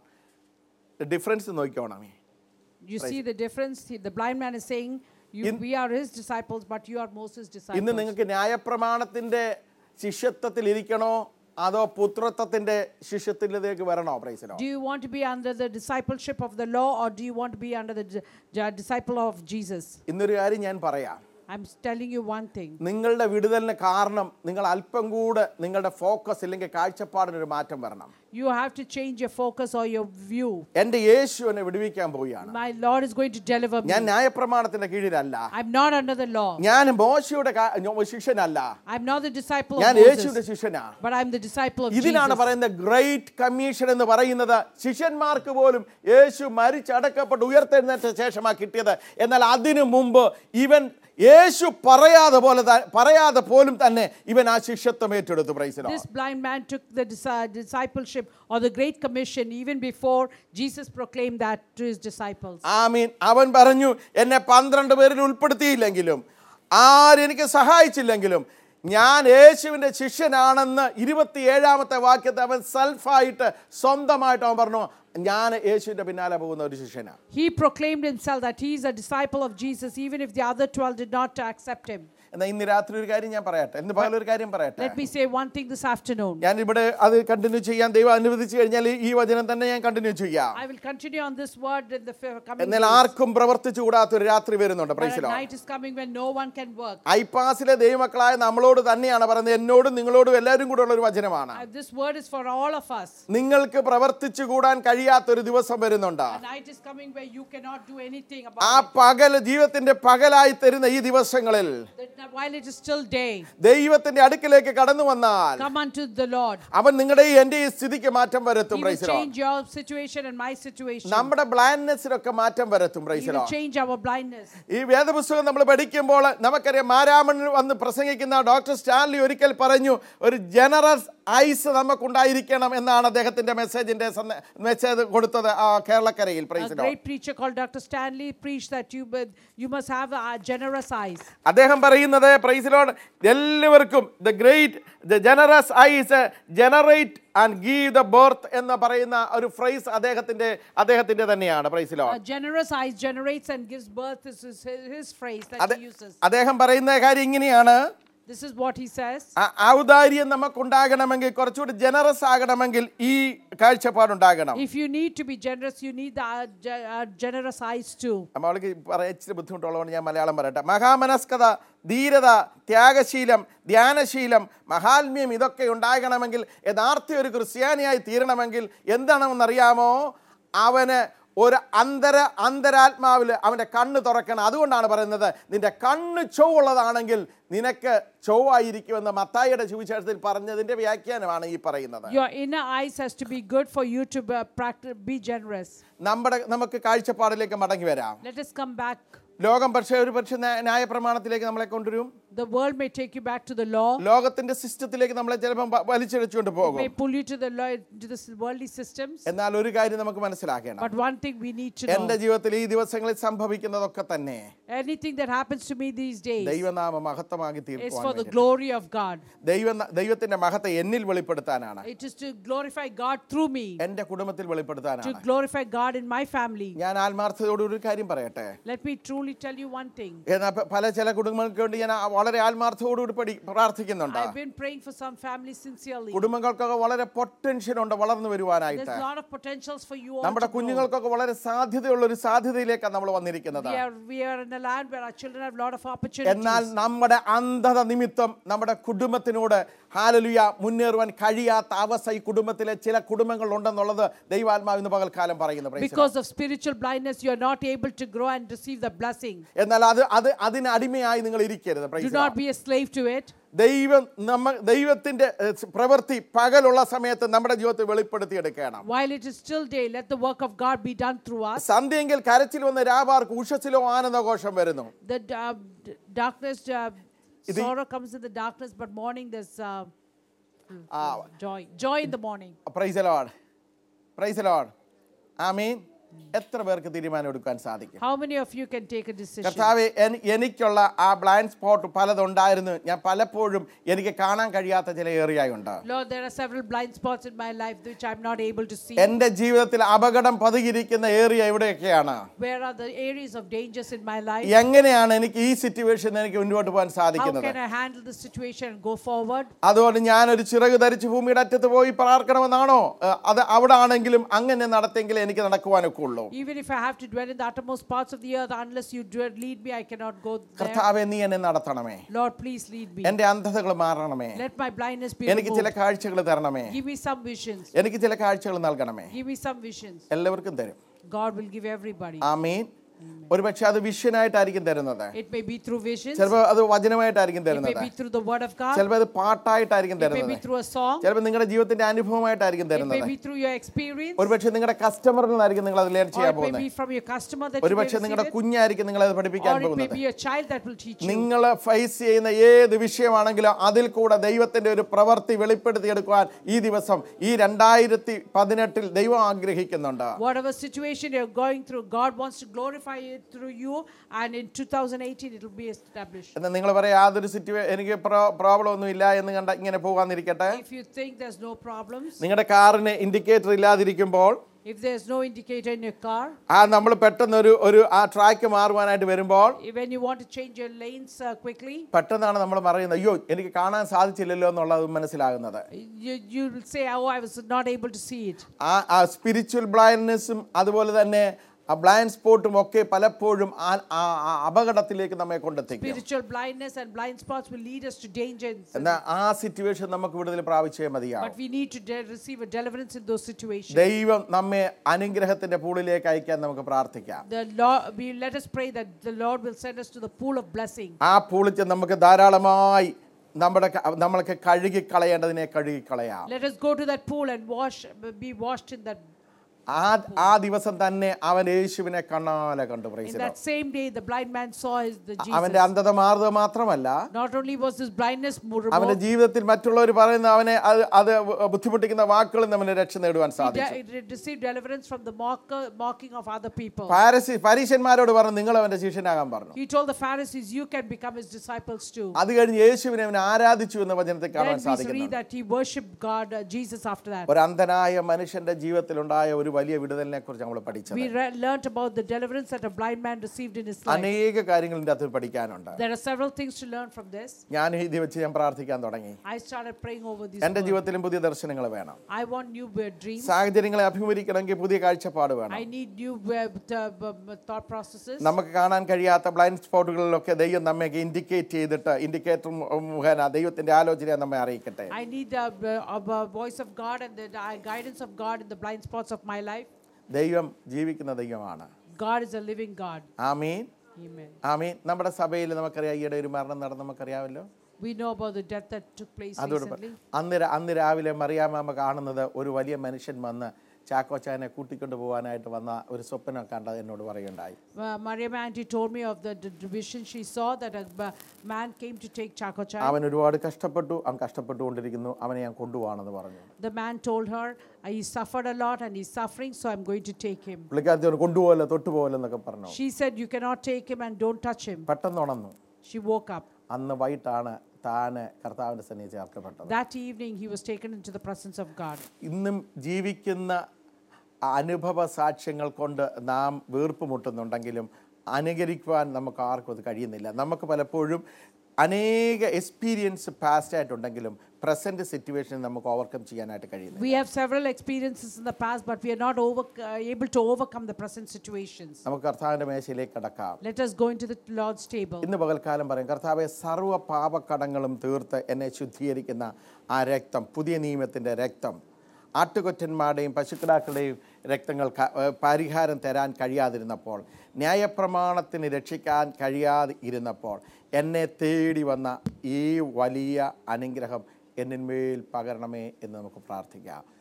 S1: ഡിഫറൻസ് നോക്കിക്കോണമേ
S2: You see the difference? He- The blind man is saying, you,
S1: In-
S2: We are his disciples, but you are Moses'
S1: ഇന്ന്
S2: disciples.
S1: നിങ്ങൾക്ക് ന്യായപ്രമാണത്തിന്റെ ശിഷ്യത്വത്തിൽ ഇരിക്കണോ അതോ പുത്രത്വത്തിന്റെ ശിഷ്യത്വത്തിലേക്ക് വരണോ പ്രൈസിലോ
S2: Do you want to be under the discipleship of the law or do you want to be under the di- di- disciple of Jesus?
S1: ഇന്നൊരു കാര്യം ഞാൻ പറയാം
S2: I'm telling you one thing.
S1: നിങ്ങളുടെ വിടുതലിന് കാരണം നിങ്ങൾ അല്പം കൂടെ നിങ്ങളുടെ ഫോക്കസ് ഇല്ലെങ്കിൽ കാഴ്ചപ്പാടിനൊരു മാറ്റം വരണം
S2: You have to change your focus or your view.
S1: എൻ്റെ യേശു എന്നെ വിടുവിക്കാൻ പോവുകയാണ്
S2: My Lord is going to deliver me.
S1: ഞാൻ ന്യായപ്രമാണത്തിന്റെ കീഴിലല്ല
S2: I'm not under the law.
S1: ഞാൻ മോശയുടെ കാ- ഞോ- ശിഷ്യനല്ല
S2: I'm not the disciple
S1: ഞാൻ
S2: of
S1: യേശുവിന്റെ
S2: Moses,
S1: ശിഷ്യനാ
S2: but I'm the disciple of
S1: ഇതിനാണ്
S2: Jesus.
S1: പറയുന്നത് ഗ്രേറ്റ് കമ്മീഷൻ എന്ന് പറയുന്നത് ശിഷ്യന്മാർക്ക് പോലും യേശു മരിച്ചടക്കപ്പെട്ട് ഉയർത്തെഴുന്നേറ്റ ശേഷമാ കിട്ടിയത് എന്നാൽ അതിനു മുമ്പ് ഇവൻ യേശു പറയാതെ പോലെ ത- പറയാതെ പോലും തന്നെ ഇവൻ ആ ശിഷ്യത്വം ഏറ്റെടുത്തു പ്രൈസിലോ
S2: This blind man took the dis- discipleship or the Great Commission even before Jesus proclaimed that to his disciples.
S1: ആമീൻ അവൻ പറഞ്ഞു എന്നെ പന്ത്രണ്ട് പേരിൽ ഉൾപ്പെടുത്തിയില്ലെങ്കിലും ആരെനിക്ക് സഹായിച്ചില്ലെങ്കിലും ഞാൻ യേശുവിൻ്റെ ശിഷ്യനാണെന്ന് ഇരുപത്തിയേഴാമത്തെ വാക്യത്തെ അവൻ സെൽഫായിട്ട് സ്വന്തമായിട്ട് അവൻ പറഞ്ഞു ഞാൻ യേശുവിൻ്റെ പിന്നാലെ പോകുന്ന ഒരു ശിഷ്യനാണ്
S2: He proclaimed himself that he is a disciple of Jesus, even if the other 12 did not accept him.
S1: എന്നാൽ ഇന്ന് രാത്രി ഒരു കാര്യം ഞാൻ പറയട്ടെ ഇന്ന് പകൽ ഒരു കാര്യം പറയട്ടെ
S2: Let me say one thing this afternoon.
S1: ഞാൻ ഇവിടെ അത് കണ്ടിന്യൂ ചെയ്യാൻ ദൈവം അനുവദിച്ചു കഴിഞ്ഞാൽ ഈ വചനം തന്നെ ഞാൻ കണ്ടിന്യൂ ചെയ്യാം
S2: I will continue on this word in the f- coming
S1: എന്നാൽ
S2: days.
S1: ആർക്കും പ്രവർത്തിച്ചു കൂടാത്ത ഒരു രാത്രി വരുന്നുണ്ട്
S2: But a
S1: പ്രൈസിലോ
S2: night is coming when no one can work.
S1: ഐപ്പാസിലെ ദൈവമക്കളായ നമ്മളോട് തന്നെയാണ് പറയുന്നത് എന്നോടും നിങ്ങളോടും എല്ലാവരും കൂടെ ഉള്ള ഒരു വചനമാണ്
S2: Uh, This word is for all of us.
S1: നിങ്ങൾക്ക് പ്രവർത്തിച്ചു കൂടാൻ കഴിയാത്തൊരു ദിവസം വരുന്നുണ്ട്
S2: A night is coming where you cannot do anything
S1: ആ
S2: about it.
S1: പകൽ ജീവിതത്തിന്റെ പകലായി തരുന്ന ഈ ദിവസങ്ങളിൽ
S2: The that while it is still day,
S1: ദൈവത്തിന്റെ അടുക്കിലേക്ക് കടന്നു വന്നാൽ
S2: come unto the Lord.
S1: അവൻ നിങ്ങളുടെ ഈ എന്റെ ഈ സ്ഥിതിക്ക് മാറ്റം വരുത്തും
S2: He will
S1: praise the Lord
S2: change your situation and my situation.
S1: നമ്മുടെ ബ്ലൈൻഡ്നെസ്സിനൊക്കെ മാറ്റം വരുത്തും
S2: He
S1: praise the Lord
S2: will change our blindness.
S1: ഈ വേദപുസ്തകം നമ്മൾ പഠിക്കുമ്പോൾ നമുക്കറിയാം മാരാമൺ വന്ന് പ്രസംഗിക്കുന്ന ഡോക്ടർ സ്റ്റാൻലി ഒരിക്കൽ പറഞ്ഞു ഒരു ജനറസ് ഐസ് നമുക്കുണ്ടായിരിക്കണം എന്നാണ് അദ്ദേഹത്തിന്റെ മെസ്സേജിന്റെ മെസ്സേജ് കൊടുത്തത് ആ കേരളക്കരയിൽ
S2: A
S1: praise the Lord
S2: great preacher called Dr. Stanley preached that you, but you must have a generous eyes.
S1: അദ്ദേഹം പറയുന്നത് പ്രൈസിലോട് എല്ലാവർക്കും the great the generous is generate and give the birth എന്ന് പറയുന്ന ഒരു ഫ്രൈസ് അദ്ദേഹത്തിന്റെ അദ്ദേഹത്തിന്റെ തന്നെയാണ് പ്രൈസിലോ
S2: A generous eyes generates and gives birth. This is his, his phrase that
S1: അതെ
S2: he uses.
S1: അദ്ദേഹം പറയുന്ന കാര്യം ഇങ്ങനെയാണ്
S2: This is what he says.
S1: ആ ഔദാര്യം നമുക്കുണ്ടാകണമെങ്കിൽ കുറച്ചുകൂടി ജനറസ് ആകണമെങ്കിൽ ഈ കാഴ്ചപ്പാടുണ്ടാകണം
S2: If you need to be generous, you need the uh, ge- uh, generous eyes too.
S1: നമ്മൾക്ക് പറയാൻ ഇച്ചിരി ബുദ്ധിമുട്ടുള്ളതുകൊണ്ട് ഞാൻ മലയാളം പറയട്ടെ മഹാമനസ്കത ധീരത ത്യാഗശീലം ധ്യാനശീലം മഹാത്മ്യം ഇതൊക്കെ ഉണ്ടാകണമെങ്കിൽ യഥാർത്ഥ ഒരു ക്രിസ്ത്യാനിയായി തീരണമെങ്കിൽ എന്താണെന്നറിയാമോ അവന് ഒരു അന്തര അന്തരാത്മാവിൽ അവൻ്റെ കണ്ണ് തുറക്കണം അതുകൊണ്ടാണ് പറയുന്നത് നിന്റെ കണ്ണ് ചൊവ്വുള്ളതാണെങ്കിൽ നിനക്ക് ചൊവ്വായിരിക്കുമെന്ന് മത്തായിയുടെ സുവിശേഷത്തിൽ പറഞ്ഞതിൻ്റെ വ്യാഖ്യാനമാണ് ഈ പറയുന്നത്
S2: Your inner eyes has to be good for you to be, practice, be generous.
S1: നമ്മുടെ നമുക്ക് കാഴ്ചപ്പാടിലേക്ക് മടങ്ങി വരാം
S2: Let us come back.
S1: ലോകം പക്ഷേ ഒരു പക്ഷേ ന്യായ- ന്യായപ്രമാണത്തിലേക്ക് നമ്മളെ കൊണ്ടുവരും
S2: The world may take you back to the law,
S1: ലോകത്തിന്റെ സിസ്റ്റത്തിലേക്ക് നമ്മളെ ചിലപ്പം വ- വലിച്ചിഴച്ചുകൊണ്ട് പോകും
S2: may pull you to the law, to the worldly systems.
S1: എന്നാൽ ഒരു കാര്യം നമുക്ക് മനസ്സിലാക്കണം
S2: But one thing we need to
S1: എന്റെ
S2: know
S1: ജീവിതത്തിൽ ഈ ദിവസങ്ങളിൽ സംഭവിക്കുന്നതൊക്കെ തന്നെ
S2: anything that happens to me these days
S1: ദൈവനാമ മഹത്വമാക്കി
S2: is
S1: തീർക്കുവാൻ
S2: for the
S1: വേണ്ടി.
S2: glory of God.
S1: ദൈവ ദൈവത്തിന്റെ മഹത്തെ എന്നിൽ വെളിപ്പെടുത്താനാണ്
S2: It is to glorify God through me,
S1: എന്റെ കുടുംബത്തിൽ
S2: to
S1: വെളിപ്പെടുത്താനാണ്
S2: glorify God in my family.
S1: ഞാൻ ആത്മാർത്ഥതയോട് ഒരു കാര്യം പറയട്ടെ
S2: Let me truly tell you one thing.
S1: എന്നാൽ പ- പല ചില കുടുംബങ്ങൾക്ക് വേണ്ടി ഞാൻ ആ- വളരെ ആത്മാർത്ഥതയോടുകൂടി പഠി പ്രാർത്ഥിക്കുന്നുണ്ട്
S2: I've been praying for some families sincerely.
S1: കുടുംബങ്ങൾക്കൊക്കെ വളരെ പൊട്ടൻഷ്യൽ ഉണ്ട് വളർന്നു
S2: There's
S1: വരുവാനായിട്ട്
S2: a lot of potentials for you all
S1: നമ്മുടെ
S2: to grow.
S1: കുഞ്ഞുങ്ങൾക്കൊക്കെ വളരെ സാധ്യതയുള്ള ഒരു സാധ്യതയിലേക്കാണ് നമ്മൾ വന്നിരിക്കുന്നത്
S2: We are, we are in a land where our children have a lot of
S1: എന്നാൽ
S2: opportunities.
S1: നമ്മുടെ അന്ധത നിമിത്തം നമ്മുടെ കുടുംബത്തിനോട് ഹാലലുയ മുന്നേറുവാൻ കഴിയാത്ത അവസ്ഥ ഈ കുടുംബത്തിലെ ചില കുടുംബങ്ങൾ ഉണ്ടെന്നുള്ളത് ദൈവാത്മാവ് ഇന്ന് പകൽക്കാലം പറയുന്നു praise the Lord.
S2: Because of spiritual blindness, you are not able to grow and receive the blessing.
S1: എന്നാൽ അത് അത് അതിന് അടിമയായി നിങ്ങൾ ഇരിക്കരുത് praise
S2: Do
S1: the
S2: not
S1: Lord.
S2: be a slave to it.
S1: ദൈവം നമ്മ ദൈവത്തിന്റെ ഏഹ്, പ്രവൃത്തി പകലുള്ള സമയത്ത് നമ്മുടെ ജീവിതത്തിൽ വെളിപ്പെടുത്തിയെടുക്കണം
S2: While it is still day, let the work of God be done through us.
S1: സന്ധ്യയെങ്കിൽ കരച്ചിൽ വന്ന് രാപാർക്ക് ഉഷസിലോ ആനന്ദഘോഷം വരുന്നു
S2: The uh, d- darkness, uh, sorrow comes in the darkness, but morning there's uh,
S1: ആ
S2: joy. Joy in the morning.
S1: Praise lord praise lord ആമീൻ എത്ര പേർക്ക് തീരുമാനം എടുക്കാൻ സാധിക്കും
S2: How many of you can take a decision?
S1: കർത്താവ് എൻ- എനിക്കുള്ള ആ ബ്ലൈൻഡ് സ്പോട്ട് പലതുണ്ടായിരുന്നു ഞാൻ പലപ്പോഴും എനിക്ക് കാണാൻ കഴിയാത്ത ചില ഏറിയ ഉണ്ട്
S2: Lord, there are several blind spots in my life which I'm not able to see.
S1: എൻ്റെ ജീവിതത്തിൽ അപകടം പതുകിയിരിക്കുന്ന ഏറിയ എവിടെയൊക്കെയാണ്
S2: Where are the areas of dangers in my life?
S1: എങ്ങനെയാണ് എനിക്ക് ഈ സിറ്റുവേഷൻ എനിക്ക് മുന്നോട്ട് പോകാൻ
S2: How
S1: സാധിക്കുന്നത്
S2: can I handle the situation and go forward?
S1: അതുകൊണ്ട് ഞാനൊരു ചിറക് ധരിച്ച് ഭൂമിയുടെ അറ്റത്ത് പോയി പ്രാർത്ഥിക്കണമെന്നാണോ ഏഹ്, അത് അവിടെ ആണെങ്കിലും അങ്ങനെ നടത്തിയെങ്കിൽ എനിക്ക് നടക്കുവാനൊക്കെ ഉള്ളൂ
S2: Even if I have to dwell in the uttermost parts of the earth, unless you dwell, lead me, I cannot go there.
S1: കർത്താവെ നീ എന്നെ നടത്തണമേ
S2: Lord, please lead me.
S1: എൻ്റെ അന്ധതകൾ മാറണമേ
S2: Let my blindness be
S1: എനിക്ക് ചില
S2: removed.
S1: കാഴ്ചകൾ തരണമേ
S2: Give me some visions.
S1: എനിക്ക് ചില കാഴ്ചകൾ നൽകണമേ
S2: Give me some visions.
S1: എല്ലാവർക്കും തരും
S2: God will give everybody.
S1: ആമീൻ ഒരുപക്ഷെ അത് വിഷനായിട്ടായിരിക്കും തരുന്നത്
S2: It may be through visions.
S1: ചിലപ്പോൾ അത് വചനമായിട്ടായിരിക്കും
S2: It may
S1: തരുന്നത്
S2: be through the word of God.
S1: ചിലപ്പോൾ അത് പാട്ടായിട്ടായിരിക്കും
S2: It may be
S1: തരുന്നത്
S2: through a song.
S1: ചിലപ്പോൾ നിങ്ങളുടെ ജീവിതത്തിന്റെ അനുഭവമായിട്ടായിരിക്കും
S2: It may
S1: തരുന്നത്
S2: be through your experience.
S1: ഒരുപക്ഷെ നിങ്ങളുടെ കസ്റ്റമറിൽ നിന്നായിരിക്കും നിങ്ങൾ അത് ലേൺ
S2: Or
S1: ചെയ്യാൻ
S2: it may
S1: പോകുന്നത്
S2: be from your customer that you may
S1: ഒരുപക്ഷെ
S2: receive
S1: നിങ്ങളുടെ
S2: it.
S1: കുഞ്ഞായിരിക്കും നിങ്ങൾ അത് പഠിപ്പിക്കാൻ
S2: Or it may
S1: പോകുന്നത്
S2: be a child that will teach you.
S1: നിങ്ങൾ ഫേസ് ചെയ്യുന്ന ഏത് വിഷയമാണെങ്കിലും അതിൽ കൂടെ ദൈവത്തിന്റെ ഒരു പ്രവൃത്തി വെളിപ്പെടുത്തിയെടുക്കുവാൻ ഈ ദിവസം ഈ രണ്ടായിരത്തി പതിനെട്ടിൽ ദൈവം ആഗ്രഹിക്കുന്നുണ്ട്
S2: Whatever situation you're going through, God wants to glorify it through you, and in 2018 it will be established.
S1: എന്നാൽ നിങ്ങൾ പറയാം യാതൊരു സിറ്റുവേ എനിക്ക് പ്രോബ്ലം ഒന്നും ഇല്ല എന്ന് കണ്ട ഇങ്ങനെ പോകാന്നിരിക്കട്ടെ
S2: If you think there's no problems,
S1: നിങ്ങളുടെ കാറിന് ഇൻഡിക്കേറ്റർ ഇല്ലാതിരിക്കുമ്പോൾ
S2: if there's no indicator in your car,
S1: ആ നമ്മൾ പെട്ടെന്ന് ഒരു ഒരു ആ ട്രാക്ക് മാറുവാനായിട്ട് വരുമ്പോൾ
S2: when you want to change your lanes uh, quickly,
S1: പെട്ടെന്നാണ് നമ്മൾ പറയുന്നത് അയ്യോ എനിക്ക് കാണാൻ സാധിച്ചില്ലല്ലോ എന്നുള്ളത് മനസ്സിലാകുന്നത്
S2: you, you will say, Oh, I was not able to see it.
S1: ആ ആ സ്പിരിച്വൽ ബ്ലൈൻഡ്നെസ്സും അതുപോലെ തന്നെ ആ ബ്ലൈൻഡ് സ്പോട്ടും ഒക്കെ പലപ്പോഴും ആ- ആ- ആ അപകടത്തിലേക്ക് നമ്മെ കൊണ്ടെത്തിക്കും
S2: Spiritual blindness and blind spots will lead us to danger. and sin.
S1: എന്നാൽ ആ സിറ്റുവേഷൻ നമുക്ക് വിടുതൽ പ്രാപിച്ചേ മതിയാവും
S2: But we need to de- receive a deliverance in those situations.
S1: ദൈവം നമ്മെ അനുഗ്രഹത്തിന്റെ പൂളിലേക്ക് അയക്കാൻ നമുക്ക് പ്രാർത്ഥിക്കാം
S2: The Lord, we let us pray that the Lord will send us to the pool of blessing.
S1: ആ പൂളിച്ച് നമുക്ക് ധാരാളമായി നമ്മുടെ ക- നമ്മൾക്ക് കഴുകിക്കളയേണ്ടതിനെ കഴുകിക്കളയാം
S2: Let us go to that pool and wash, be washed in that.
S1: ആ ആ ദിവസം തന്നെ അവൻ യേശുവിനെ കണ്ണാലെ കണ്ടു
S2: In
S1: praise
S2: that same day, the blind man saw his, the
S1: അവന്റെ
S2: Jesus.
S1: അന്ധത മാറുക മാത്രമല്ല
S2: Not only was his blindness mo-
S1: അവന്റെ
S2: removed,
S1: ജീവിതത്തിൽ മറ്റുള്ളവർ പറയുന്ന അവനെ അത് അത് ബുദ്ധിമുട്ടിക്കുന്ന വാക്കുകളിൽ നിന്ന് അവന് രക്ഷ നേടുവാൻ
S2: he
S1: സാധിച്ചു
S2: de- he received deliverance from the mocker, mocking of other people.
S1: പാരസി പരീശന്മാരോട് പറഞ്ഞു നിങ്ങൾ അവന്റെ ശിഷ്യനാകാൻ പറഞ്ഞു
S2: He told the Pharisees, You can become his disciples too.
S1: അത് കഴിഞ്ഞ് യേശുവിനെ അവൻ ആരാധിച്ചു എന്ന വചനത്തിൽ കാണാൻ
S2: Then we
S1: സാധിക്കുന്നു
S2: read that he worshipped God, uh, Jesus, after that.
S1: ഒരു അന്ധനായ മനുഷ്യന്റെ ജീവിതത്തിലുണ്ടായ ഒരു വലിയ വിടുതലിനെ കുറിച്ച് നമ്മൾ പഠിച്ചത്
S2: We re- learnt about the deliverance that a blind man received in his life.
S1: അനേക കാര്യങ്ങൾ ഇതിന്റെ അകത്ത് പഠിക്കാനുണ്ട്
S2: There are several things to learn from this.
S1: ഞാൻ ഇത് വെച്ച് ഞാൻ പ്രാർത്ഥിക്കാൻ തുടങ്ങി
S2: I started praying over these
S1: എൻ്റെ
S2: words.
S1: ജീവിതത്തിലും പുതിയ ദർശനങ്ങൾ വേണം
S2: I want new uh, dreams.
S1: സാഹചര്യങ്ങളെ അഭിമുഖീകരിക്കണമെങ്കിൽ പുതിയ കാഴ്ചപ്പാട് വേണം
S2: I need new uh, th- uh, thought processes.
S1: നമുക്ക് കാണാൻ കഴിയാത്ത ബ്ലൈൻഡ് സ്പോട്ടുകളിലൊക്കെ ദൈവം നമ്മെ ഇൻഡിക്കേറ്റ് ചെയ്തിട്ട് ഇൻഡിക്കേറ്റർ മുഖേന ദൈവത്തിന്റെ ആലോചനയെ നമ്മെ അറിയിക്കട്ടെ
S2: I need the uh, uh, voice of God and the uh, guidance of God in the blind spots of my life.
S1: ദൈവം ജീവിക്കുന്ന ദൈവമാണ്
S2: God is a living God.
S1: Amin
S2: Amen.
S1: ആമീൻ നമ്മുടെ സഭയിൽ നമുക്കറിയാം ഈയിടെ ഒരു മരണം നടന്ന് നമുക്കറിയാമല്ലോ
S2: We know about the death that took place
S1: അതോടൊപ്പം
S2: recently.
S1: അന്ന് രാ- അന്ന് രാവിലെ മറിയാമ്മ കാണുന്നത് ഒരു വലിയ മനുഷ്യൻ വന്ന് ചാക്കോച്ചാനെ കൂട്ടിക്കൊണ്ട് പോകാനായിട്ട് വന്ന ഒരു സ്വപ്നം കണ്ടത് എന്നോട് പറയുണ്ടായി
S2: Uh, Mariam Auntie told me of the, the vision she saw that a uh, man came to take Chaco Chai.
S1: അവൻ ഒരുപാട് കഷ്ടപ്പെട്ടു അവൻ കഷ്ടപ്പെട്ടുകൊണ്ടിരിക്കുന്നു അവനെ ഞാൻ കൊണ്ടുപോകാണെന്ന് പറഞ്ഞു
S2: The man told her, uh, he suffered a lot and he's suffering, so I'm going to take him.
S1: പുള്ളിക്കാരത്തി അവന് കൊണ്ടുപോകല്ലോ തൊട്ടുപോകല്ലോ എന്നൊക്കെ പറഞ്ഞു
S2: She said, You cannot take him and don't touch him.
S1: പെട്ടെന്ന് ഉണർന്നു
S2: She woke up.
S1: അന്ന് വൈകിട്ടാണ് താന് കർത്താവിൻ്റെ സന്നിധി ചേർക്കപ്പെട്ടത്
S2: That evening, he was taken into the presence of God.
S1: ഇന്നും ജീവിക്കുന്ന അനുഭവ സാക്ഷ്യങ്ങൾ കൊണ്ട് നാം വീർപ്പ് മുട്ടുന്നുണ്ടെങ്കിലും അനുകരിക്കുവാൻ നമുക്ക് ആർക്കും അത് കഴിയുന്നില്ല നമുക്ക് പലപ്പോഴും അനേക എക്സ്പീരിയൻസ് പാസ്റ്റ് ആയിട്ടുണ്ടെങ്കിലും പ്രസൻറ്റ് സിറ്റുവേഷൻ നമുക്ക് ഓവർകം ചെയ്യാനായിട്ട് കഴിയുന്നില്ല
S2: We have several experiences in the past, but we are not over, uh, able to overcome the present situations.
S1: നമുക്ക് കർത്താവിൻ്റെ മേശയിലേക്ക് കടക്കാം
S2: Let us go into the Lord's table.
S1: ഇന്ന് പകൽക്കാലം പറയും കർത്താവെ സർവ്വ പാപക്കടങ്ങളും തീർത്ത് എന്നെ ശുദ്ധീകരിക്കുന്ന ആ രക്തം പുതിയ നിയമത്തിൻ്റെ രക്തം ആട്ടുകൊറ്റന്മാരുടെയും പശുക്കിടാക്കളുടെയും രക്തങ്ങൾ ക- ഏഹ് പരിഹാരം തരാൻ കഴിയാതിരുന്നപ്പോൾ ന്യായപ്രമാണത്തിന് രക്ഷിക്കാൻ കഴിയാതെ ഇരുന്നപ്പോൾ എന്നെ തേടി വന്ന ഈ വലിയ അനുഗ്രഹം എന്നിന്മേൽ പകരണമേ എന്ന് നമുക്ക് പ്രാർത്ഥിക്കാം